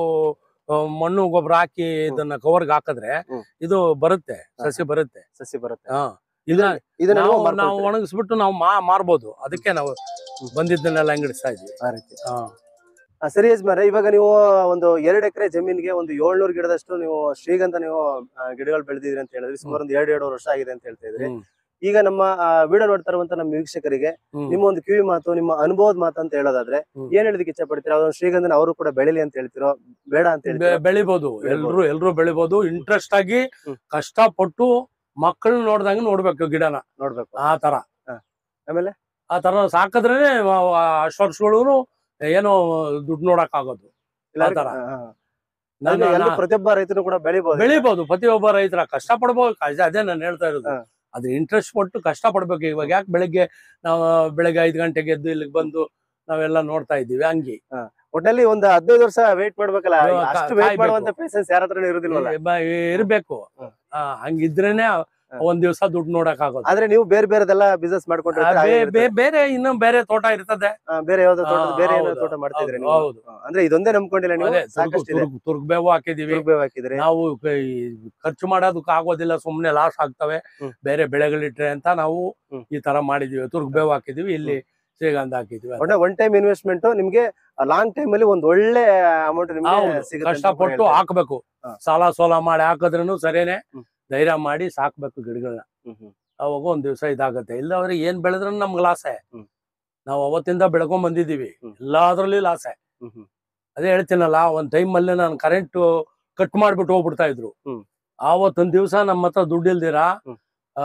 ಆ, ಮಣ್ಣು ಗೊಬ್ಬರ ಹಾಕಿ ಇದನ್ನ ಕವರ್ಗೆ ಹಾಕಿದ್ರೆ ಹ್ಮ್. ಇದು ಬರುತ್ತೆ ಸಸಿ ಬರುತ್ತೆ ಸಸಿ ಬರುತ್ತೆ ಹಾ ಇಲ್ಲ ಇದನ್ನ ನಾವು ನೀವು ನಾವು ಮಾರ್ಕೊಳ್ತೀರಾ? ಒಣಗಿಸ್ಬಿಟ್ಟು ನಾವು ಮಾ ಮಾರ್ಬೋದು ಅದಕ್ಕೆ ನಾವು ಬಂದಿದ್ದನ್ನೆಲ್ಲ ಅಂಗಡಿಸ್ತಾ ಇದ್ವಿ ಆ ರೀತಿ ಹಾ ಆ, ಸರಿ ಯಜಮಾನ್ರೆ ಇವಾಗ ನೀವು ಒಂದು ಎರಡ್ ಎಕರೆ ಜಮೀನಿಗೆ ಒಂದು ಏಳ್ನೂರು ಗಿಡದಷ್ಟು ನೀವು ಶ್ರೀಗಂಧ ನೀವು ಆ, ಗಿಡಗಳು ಬೆಳೆದಿದ್ರಿ ಅಂತ ಹೇಳಿದ್ರಿ ಸುಮಾರು ಒಂದು ಎರಡ್ ಎರಡು ವರ್ಷ ಆಗಿದೆ ಅಂತ ಹೇಳ್ತಾ ಇದ್ರಿ ಹ್ಮ್. ಈಗ ನಮ್ಮ ವಿಡಿಯೋ ನೋಡ್ತಾ ಇರುವಂತ ನಮ್ಮ ವೀಕ್ಷಕರಿಗೆ ಹ್ಮ್. ನಿಮ್ಮ ಒಂದು ಕಿವಿ ಮಾತು ನಿಮ್ಮ ಅನುಭವದ ಮಾತು ಅಂತ ಹೇಳೋದಾದ್ರೆ ಹ್ಮ್. ಏನ್ ಹೇಳೋದಕ್ಕೆ ಇಚ್ಛೆ ಪಡ್ತೀರಾ ಅದೊಂದು ಶ್ರೀಗಂಧನ ಅವರು ಕೂಡ ಬೆಳಿಲಿ ಅಂತ ಹೇಳ್ತಿರೋ ಬೇಡ ಅಂತ ಬೆ- ಹೇಳ್ತೀರೋ ಬೆಳಿಬೋದು ಬೆಳಿಬೋದು. ಎಲ್ರು ಎಲ್ರು ಬೆಳಿಬೋದು ಇಂಟ್ರೆಸ್ಟ್ ಆಗಿ ಹ್ಮ್. ಕಷ್ಟಪಟ್ಟು ಮಕ್ಕಳು ನೋಡ್ದಂಗೆ ನೋಡ್ಬೇಕು ಗಿಡನ ನೋಡ್ಬೇಕು ಆ ತರ ಆಮೇಲೆ ಆ ತರ ಸಾಕಿದ್ರೇನೆ ಅಷ್ಟು ವರ್ಷಗಳು ಏನೋ ದುಡ್ಡು ನೋಡಕ್ ಆಗೋದು ಎಲ್ಲರಿಗೂ- ತರ. ಹಾ, ಹಾ. ನಾನು- ಅಂದ್ರೆ ಎಲ್ಲರೂ ನಾ- ಪ್ರತಿಯೊಬ್ಬ ರೈತನು ಕೂಡ ಬೆಳಿಬಹುದು ಬೆಳಿಬೋದು ಪ್ರತಿಯೊಬ್ಬ ರೈತರ ಕಷ್ಟ ಪಡ್ಬೋದು ಅದೇ- ಅದೇ ನಾನು ಹೇಳ್ತಾ ಇರೋದು ಹಾ. ಅದ್ರ ಇಂಟ್ರೆಸ್ಟ್ ಪಟ್ಟು ಕಷ್ಟ ಪಡ್ಬೇಕು ಇವಾಗ ಯಾಕೆ ಬೆಳಿಗ್ಗೆ ನಾವು ಬೆಳಗ್ಗೆ ಐದು ಗಂಟೆಗೆ ಎದ್ದು ಇಲ್ಲಿಗೆ ಬಂದು ನಾವೆಲ್ಲ ನೋಡ್ತಾ ಇದ್ದೀವಿ ಹಂಗೆ ಒಟ್ನಲ್ಲಿ ಒಂದು ಹದಿನೈದು ವರ್ಷ ವೇಟ್ ಮಾಡ್ಬೇಕಲ್ಲ ಇವಾಗ ಅಷ್ಟು ಕಾ- ವೇಟ್ ಕಾಯ್ಬೇಕು. ಮಾಡುವಂತ ಪೇಷನ್ಸ್ ಯಾರ ಹತ್ರನೂ ಇರುದಿಲ್ವಲ್ಲ ಇ- ಬ- ಇರ್ಬೇಕು ಹ್ಮ್. ಆ, ಹಂಗಿದ್ರೇನೆ ಒಂದ್ ದಿವಸ ದುಡ್ಡು ನೋಡಕ್ ಆಗೋದು ಆದ್ರೆ ನೀವು ಬೇರೆ ಬೇರೆದೆಲ್ಲ ಬಿಸ್ನೆಸ್ ಆ, ಮಾಡ್ಕೊಂಡಿರ್ತೀರ ಬೇ- ಬೇ- ಬೇರೆ ಇನ್ನು ಬೇರೆ ತೋಟ ಇರ್ತದೆ ಬೇರೆ ಯಾವ್ದೋ ತೋಟ ಆ, ಬೇರೆ ಏನೋ ಹೌದು, ತೋಟ ಮಾಡ್ತಿದ್ರಿ ಹೌದು, ನೀವು ಹೌದು. ಹಾ, ಅಂದ್ರೆ ಇದೊಂದೇ ನಂಬ್ಕೊಂಡಿಲ್ಲ ನೀವು ಅದೇ ತುರ್ಗು ಸಾಕಷ್ಟು ಇದೆ ತುರ್ಗು ತುರ್ಗ್ಬೇವು ಹಾಕಿದೀವಿ ದುರ್ಬೇವು ಹಾಕಿದ್ರಿ ನಾವು ಕ- ಈ ಖರ್ಚು ಮಾಡೋದಕ್ಕೆ ಆಗೋದಿಲ್ಲ ಸುಮ್ನೆ ಲಾಸ್ ಆಗ್ತವೆ ಹ್ಮ್. ಬೇರೆ ಬೆಳೆಗಳಿಟ್ರೆ ಅಂತ ನಾವು ಹ್ಮ್. ಈ ತರ ಮಾಡಿದೀವಿ ತುರ್ಗ್ಬೇವು ಹಾಕಿದೀವಿ ಇಲ್ಲಿ ಶ್ರೀಗಂಧ ಹಾಕಿದೀವಿ ಒಟ್ಟ ಒನ್ ಟೈಮ್ ಇನ್ವೆಸ್ಟ್ಮೆಂಟ್ ನಿಮ್ಗೆ ಲಾಂಗ್ ಟೈಮ್ ಅಲ್ಲಿ ಒಂದ್ ಒಳ್ಳೆ ಅಮೌಂಟ್ ನಿಮ್ಗೆ ಹೌದು, ಸಿಗುತ್ತೆ ಅಂತ ಕಷ್ಟಪಟ್ಟು ಹೇಳ್ತಾರೆ. ಹಾಕ್ಬೇಕು ಹಾ. ಸಾಲ ಸೋಲ ಮಾಡಿ ಹಾಕಿದ್ರೂ ಸರಿನೇ ಹ್ಮ್. ಧೈರ್ಯ ಮಾಡಿ ಸಾಕ್ಬೇಕು ಗಿಡಗಳನ್ನ ಹ್ಮ್, ಹ್ಮ್. ಅವಾಗ ಒಂದ್ ದಿವಸ ಇದಾಗತ್ತೆ ಇಲ್ಲವ್ರೆ ಏನ್ ಬೆಳೆದ್ರು ನಮ್ಗೆ ಲಾಸೆ ಹ್ಮ್. ನಾವು ಅವತ್ತಿಂದ ಬೆಳ್ಕೊಂಡ್ ಬಂದಿದೀವಿ ಹ್ಮ್. ಎಲ್ಲಾದ್ರಲ್ಲಿ ಲಾಸೆ ಹ್ಮ್, ಹ್ಮ್. ಅದೇ ಹೇಳ್ತೀನಲ್ಲ ಒಂದ್ ಟೈಮ್ ಅಲ್ಲಿ ನಾನು ಕರೆಂಟ್ ಕಟ್ ಮಾಡ್ಬಿಟ್ಟು ಹೋಗ್ಬಿಡ್ತಾ ಇದ್ರು ಹ್ಮ್. ಆವತ್ತೊಂದ್ ದಿವಸ ನಮ್ಮ ಹತ್ರ ದುಡ್ಡು ಇಲ್ದಿರ ಹ್ಮ್. ಆ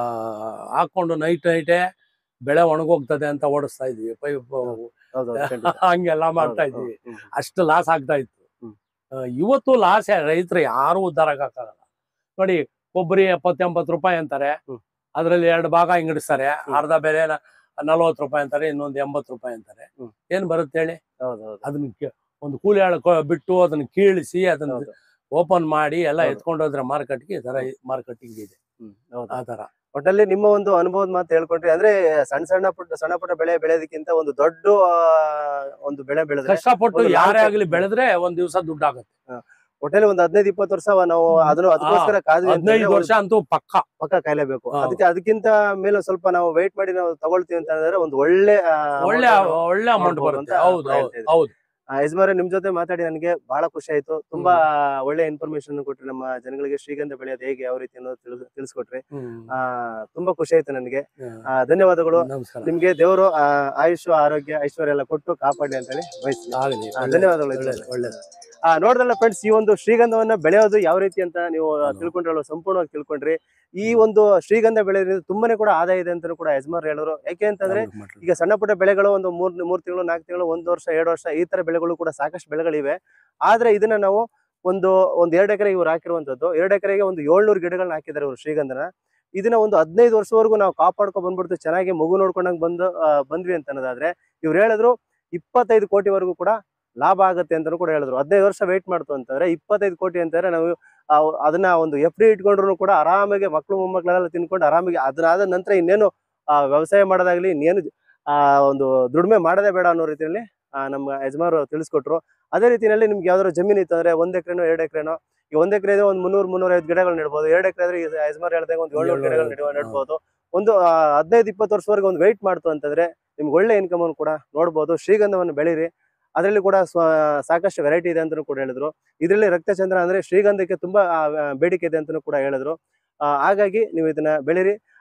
ಹಾಕೊಂಡು ನೈಟ್ ನೈಟೇ ಬೆಳೆ ಒಣಗೋಗ್ತದೆ ಅಂತ ಓಡಿಸ್ತಾ ಇದ್ವಿ ಪೈಪ್ ಹೌದು, ಹೌದು, ಖಂಡಿತ. ಹಂಗೆಲ್ಲ ಮಾಡ್ತಾ ಹೌದು, ಇದ್ವಿ ಹ್ಮ್, ಅಷ್ಟು ಲಾಸ್ ಆಗ್ತಾ ಇತ್ತು ಹ್ಮ್. ಆ, ಇವತ್ತು ಲಾಸ್ ರೈತರು ಯಾರು ಉದ್ಧಾರ ಆಗಕ್ಕಾಗಲ್ಲ ನೋಡಿ ಕೊಬ್ಬರಿ ಎಪ್ಪತ್ತು ಎಂಬತ್ತು ರೂಪಾಯಿ ಅಂತಾರೆ ಹ್ಮ್. ಅದ್ರಲ್ಲಿ ಎರಡು ಭಾಗ ಹಿಂಗಡಿಸ್ತಾರೆ ಹ್ಮ್. ಅರ್ಧ ಬೇರೆ ನಲವತ್ತು ರೂಪಾಯಿ ಅಂತಾರೆ ಇನ್ನೊಂದು ಎಂಬತ್ತು ರೂಪಾಯಿ ಅಂತಾರೆ ಹ್ಮ್. ಏನ್ ಬರುತ್ತೆ ಹೇಳಿ ಹೌದು, ಹೌದು, ಅದನ್ನ ಕೇ- ಒಂದು ಕೂಲಿ ಆಳು ಕೊ- ಬಿಟ್ಟು ಅದನ್ನ ಕೀಳಿಸಿ ಅದನ್ನ ಹೌದು. ಓಪನ್ ಮಾಡಿ ಎಲ್ಲ ಹೌದು. ಎತ್ಕೊಂಡು ಹೋದ್ರೆ ಮಾರ್ಕೆಟ್ಗೆ ಈ ತರ ಮಾರ್ಕೆಟಿಂಗ್ ಇದೆ ಹ್ಮ್, ಹೌದು. ಆ ತರ ಒಟ್ಟಲ್ಲಿ ನಿಮ್ಮ ಒಂದು ಅನುಭವದ ಮಾತು ಹೇಳ್ಕೊಂಡ್ರಿ ಅಂದ್ರೆ ಸಣ್ಣ ಸಣ್ಣ ಪುಟ್ಟ ಸಣ್ಣ ಪುಟ್ಟ ಬೆಳೆ ಬೆಳೆಯೋದಕ್ಕಿಂತ ಒಂದು ದೊಡ್ಡ ಆ, ಒಂದು ಬೆಳೆ ಬೆಳೆದ್ರೆ ಕಷ್ಟಪಟ್ಟು ಒಂದು ಯಾರೇ long ಆಗ್ಲಿ time- ಬೆಳೆದ್ರೆ ಒಂದ್ ದಿವಸ ದುಡ್ಡು ಆಗುತ್ತೆ ಒಟ್ಟಲ್ಲಿ ಒಂದು ಹದಿನೈದು ಇಪ್ಪತ್ತು ವರ್ಷ ನಾವು ಅದನ್ನು ಅದಕ್ಕೋಸ್ಕರ ಕಾದ್ವಿ ಅಂತಂದ್ರೆ ಹದಿನೈದು ವರ್ಷ ಅಂತೂ ಪಕ್ಕ ಪಕ್ಕ ಕಾಯ್ಲೇಬೇಕು ಹಾ. ಅದಕ್ಕೆ ಅದಕ್ಕಿಂತ ಮೇಲೆ ಒಂದ್ ಸ್ವಲ್ಪ ನಾವು ವೇಟ್ ಮಾಡಿ ನಾವು ತಗೊಳ್ತೀವಿ ಅಂತ ಹೇಳಿದ್ರೆ ಒಂದು ಒಳ್ಳೆ ಆ, ಒಳ್ಳೆ amount ಅನ್ನು- ಒಳ್ಳೆ ಅಮೌಂಟ್ ನೋಡ್ಬೋದು ಬರುತ್ತೆ ಅಂತ ಹೌದು ಹೌದು ಹೇಳ್ತಾ ಇದ್ದೀನಿ. ಹೌದು ಆ, ಯಜಮಾನ್ರೆ ನಿಮ್ ಜೊತೆ ಮಾತಾಡಿ ನನಗೆ ಬಹಳ ಖುಷಿ ಆಯ್ತು ತುಂಬಾ ಒಳ್ಳೆ ಇನ್ಫಾರ್ಮೇಶನ್ ಕೊಟ್ರಿ ನಮ್ಮ ಜನಗಳಿಗೆ ಶ್ರೀಗಂಧ ಬೆಳೆಯೋದು ಹೇಗೆ ಯಾವ ರೀತಿ ಅನ್ನೋದು ತಿಳಿಸ್ ತಿಳಿಸ್ಕೊಟ್ರಿ ಹ್ಮ್. ಆ ತುಂಬಾ ಖುಷಿ ಆಯ್ತು ನನಗೆ ಹ್ಮ್. ಆ, ಧನ್ಯವಾದಗಳು ನಮಸ್ಕಾರ ನಿಮ್ಗೆ ದೇವರು ಆಯುಷ್ ಆರೋಗ್ಯ ಐಶ್ವರ್ಯ ಎಲ್ಲ ಕೊಟ್ಟು ಕಾಪಾಡಿ ಅಂತ ಹೇಳಿ ಬಯಸ್ತೀನಿ ಆಗಲಿ ಆ, ಧನ್ಯವಾದಗಳು ಒಳ್ಳೆ ಯಜಮಾನ್ರೆ. ಒಳ್ಳೆ ಆ ನೋಡಿದ್ರಲ್ಲ ಫ್ರೆಂಡ್ಸ್ ಈ ಒಂದು ಶ್ರೀಗಂಧವನ್ನ ಬೆಳೆಯೋದು ಯಾವ ರೀತಿ ಅಂತ ನೀವು ಹೌದು. ತಿಳ್ಕೊಂಡ್ರಲ್ಲ ಸಂಪೂರ್ಣವಾಗಿ ತಿಳ್ಕೊಂಡ್ರಿ ಈ ಒಂದು ಶ್ರೀಗಂಧ ಬೆಳೆಯೋದ್ರಿಂದ ತುಂಬಾನೇ ಕೂಡ ಆದಾಯ ಇದೆ ಅಂತ ಕೂಡ ಯಜಮಾನ್ ಹೇಳಿದ್ರು ಯಾಕೆ ಅಂತಂದ್ರೆ ಈಗ ಸಣ್ಣ ಪುಟ್ಟ ಬೆಳೆಗಳು ಒಂದು ಮೂರ್ ಮೂರ್ ತಿಂಗಳು ನಾಲ್ಕು ತಿಂಗಳು ಒಂದು ವರ್ಷ ಎರಡು ವರ್ಷ ಈ ತರ ಬೆಳೆಗಳು ಕೂಡ ಸಾಕಷ್ಟು ಬೆಳೆಗಳಿವೆ ಆದ್ರೆ ಇದನ್ನ ನಾವು ಒಂದು ಒಂದ್ ಎರಡು ಎಕರೆ ಇವ್ರು ಹಾಕಿರುವಂತದ್ದು ಎರಡು ಎಕರೆಗೆ ಒಂದು ಏಳ್ನೂರು ಗಿಡಗಳನ್ನ ಹಾಕಿದ್ದಾರೆ ಇವರು ಶ್ರೀಗಂಧನ ಇದನ್ನ ಒಂದು ಹದಿನೈದು ವರ್ಷವರೆಗೂ ನಾವು ಕಾಪಾಡ್ಕೊ ಬಂದ್ಬಿಡ್ತು ಚೆನ್ನಾಗಿ ಮಗು ನೋಡ್ಕೊಂಡಂಗ್ ಬಂದು ಆ, ಬಂದ್ವಿ ಅಂತ ಅನ್ನೋದಾದ್ರೆ ಇವ್ರು ಹೇಳಿದ್ರು ಇಪ್ಪತ್ತೈದು ಕೋಟಿವರೆಗೂ ಕೂಡ ಲಾಭ ಆಗುತ್ತೆ ಅಂತಾನು ಕೂಡ ಹೇಳಿದ್ರು ಹದಿನೈದು ವರ್ಷ ವೇಟ್ ಮಾಡ್ತು ಅಂತಂದ್ರೆ ಇಪ್ಪತ್ತೈದು ಕೋಟಿ ಅಂತಂದ್ರೆ ನಾವು ಆ, ಅದನ್ನ ಒಂದು ಎಫ್ ಡಿ ಇಟ್ಕೊಂಡ್ರು ಕೂಡ ಆರಾಮಾಗಿ ಮಕ್ಳು ಮೊಮ್ಮಕ್ಳೆಲ್ಲ ತಿನ್ಕೊಂಡು ಆರಾಮಾಗಿ ಅದನ್ನಾದ ನಂತರ ಇನ್ನೇನು ಆ, ವ್ಯವಸಾಯ ಮಾಡೋದಾಗ್ಲಿ ಇನ್ನೇನು ಆ ಒಂದು ದುಡಿಮೆ ಮಾಡೋದೇ ಬೇಡ ಅನ್ನೋ ರೀತಿಯಲ್ಲಿ ಆ, ನಮ್ಮ ಯಜಮಾನರು ತಿಳಿಸ್ಕೊಟ್ರು ಅದೇ ರೀತಿಯಲ್ಲಿ ನಿಮ್ಗೆ ಯಾವ್ದಾದ್ರು ಜಮೀನು ಇತ್ತು ಅಂದ್ರೆ ಒಂದ್ ಎಕರೆನೋ ಎರಡು ಎಕರೆನೋ ಈಗ ಒಂದ್ ಎಕರೆ ಇದ್ರೆ ಒಂದು ಮುನ್ನೂರು ಮುನ್ನೂರೈವತ್ತು ಗಿಡಗಳು ನೆಡ್ಬೋದು ಎರಡು ಎಕರೆ ಇದ್ರೆ ಈಗ ಯಜಮಾನ್ ಹೇಳ್ದಂಗೆ ಒಂದು ಏಳ್ನೂರು ಗಿಡಗಳು ನೆಡುವ ನೆಡ್ಬೋದು ಒಂದು ಆ, ಹದಿನೈದು ಇಪ್ಪತ್ತು ವರ್ಷವರೆಗೆ ಒಂದು ವೆಯ್ಟ್ ಮಾಡ್ತು ಅಂತಂದ್ರೆ ನಿಮ್ಗೆ ಒಳ್ಳೆ ಇನ್ಕಮ್ ಅನ್ನು ಕೂಡ ನೋಡ್ಬೋದು ಶ್ರೀಗಂಧವನ್ನು ಬೆಳೀರಿ ಅದರಲ್ಲಿ ಕೂಡ ಸ್ವ ಸಾಕಷ್ಟು ವೆರೈಟಿ ಇದೆ ಅಂತಲೂ ಕೂಡ ಹೇಳಿದ್ರು ಇದರಲ್ಲಿ ರಕ್ತಚಂದ್ರ ಅಂದ್ರೆ ಶ್ರೀಗಂಧಕ್ಕೆ ತುಂಬಾ ಆ, ಬೇಡಿಕೆ ಇದೆ ಅಂತಲೂ ಕೂಡ ಹೇಳಿದ್ರು ಆ, ಹಾಗಾಗಿ ನೀವು ಇದನ್ನ ಬೆಳೀರಿ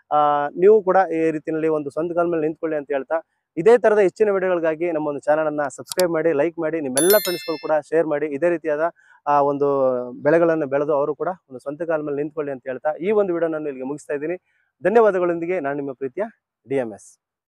ಆ, ನೀವು ಕೂಡ ಈ ರೀತಿಯಲ್ಲಿ ಒಂದು ಸ್ವಂತ ಕಾಲ ಮೇಲೆ ನಿಂತ್ಕೊಳ್ಳಿ ಅಂತ ಹೇಳ್ತಾ ಇದೇ ತರದ ಹೆಚ್ಚಿನ ವಿಡಿಯೋಗಳಿಗಾಗಿ ನಮ್ಮ ಒಂದು ಚಾನಲ್ ಅನ್ನ ಸಬ್ಸ್ಕ್ರೈಬ್ ಮಾಡಿ ಲೈಕ್ ಮಾಡಿ ನಿಮ್ಮೆಲ್ಲ ಫ್ರೆಂಡ್ಸ್ಗಳು ಕೂಡ ಶೇರ್ ಮಾಡಿ ಇದೇ ರೀತಿಯಾದ ಆ ಒಂದು ಬೆಳೆಗಳನ್ನು ಬೆಳೆದು ಅವರು ಕೂಡ ಒಂದು ಸ್ವಂತ ಕಾಲ ಮೇಲೆ ನಿಂತ್ಕೊಳ್ಳಿ ಅಂತ ಹೇಳ್ತಾ ಈ ಒಂದು ವಿಡಿಯೋ ನಾನು ಇಲ್ಲಿಗೆ ಮುಗಿಸ್ತಾ ಇದ್ದೀನಿ ಧನ್ಯವಾದಗಳೊಂದಿಗೆ ನಾನು ನಿಮ್ಮ ಪ್ರೀತಿಯ ಡಿ ಎಂ ಎಸ್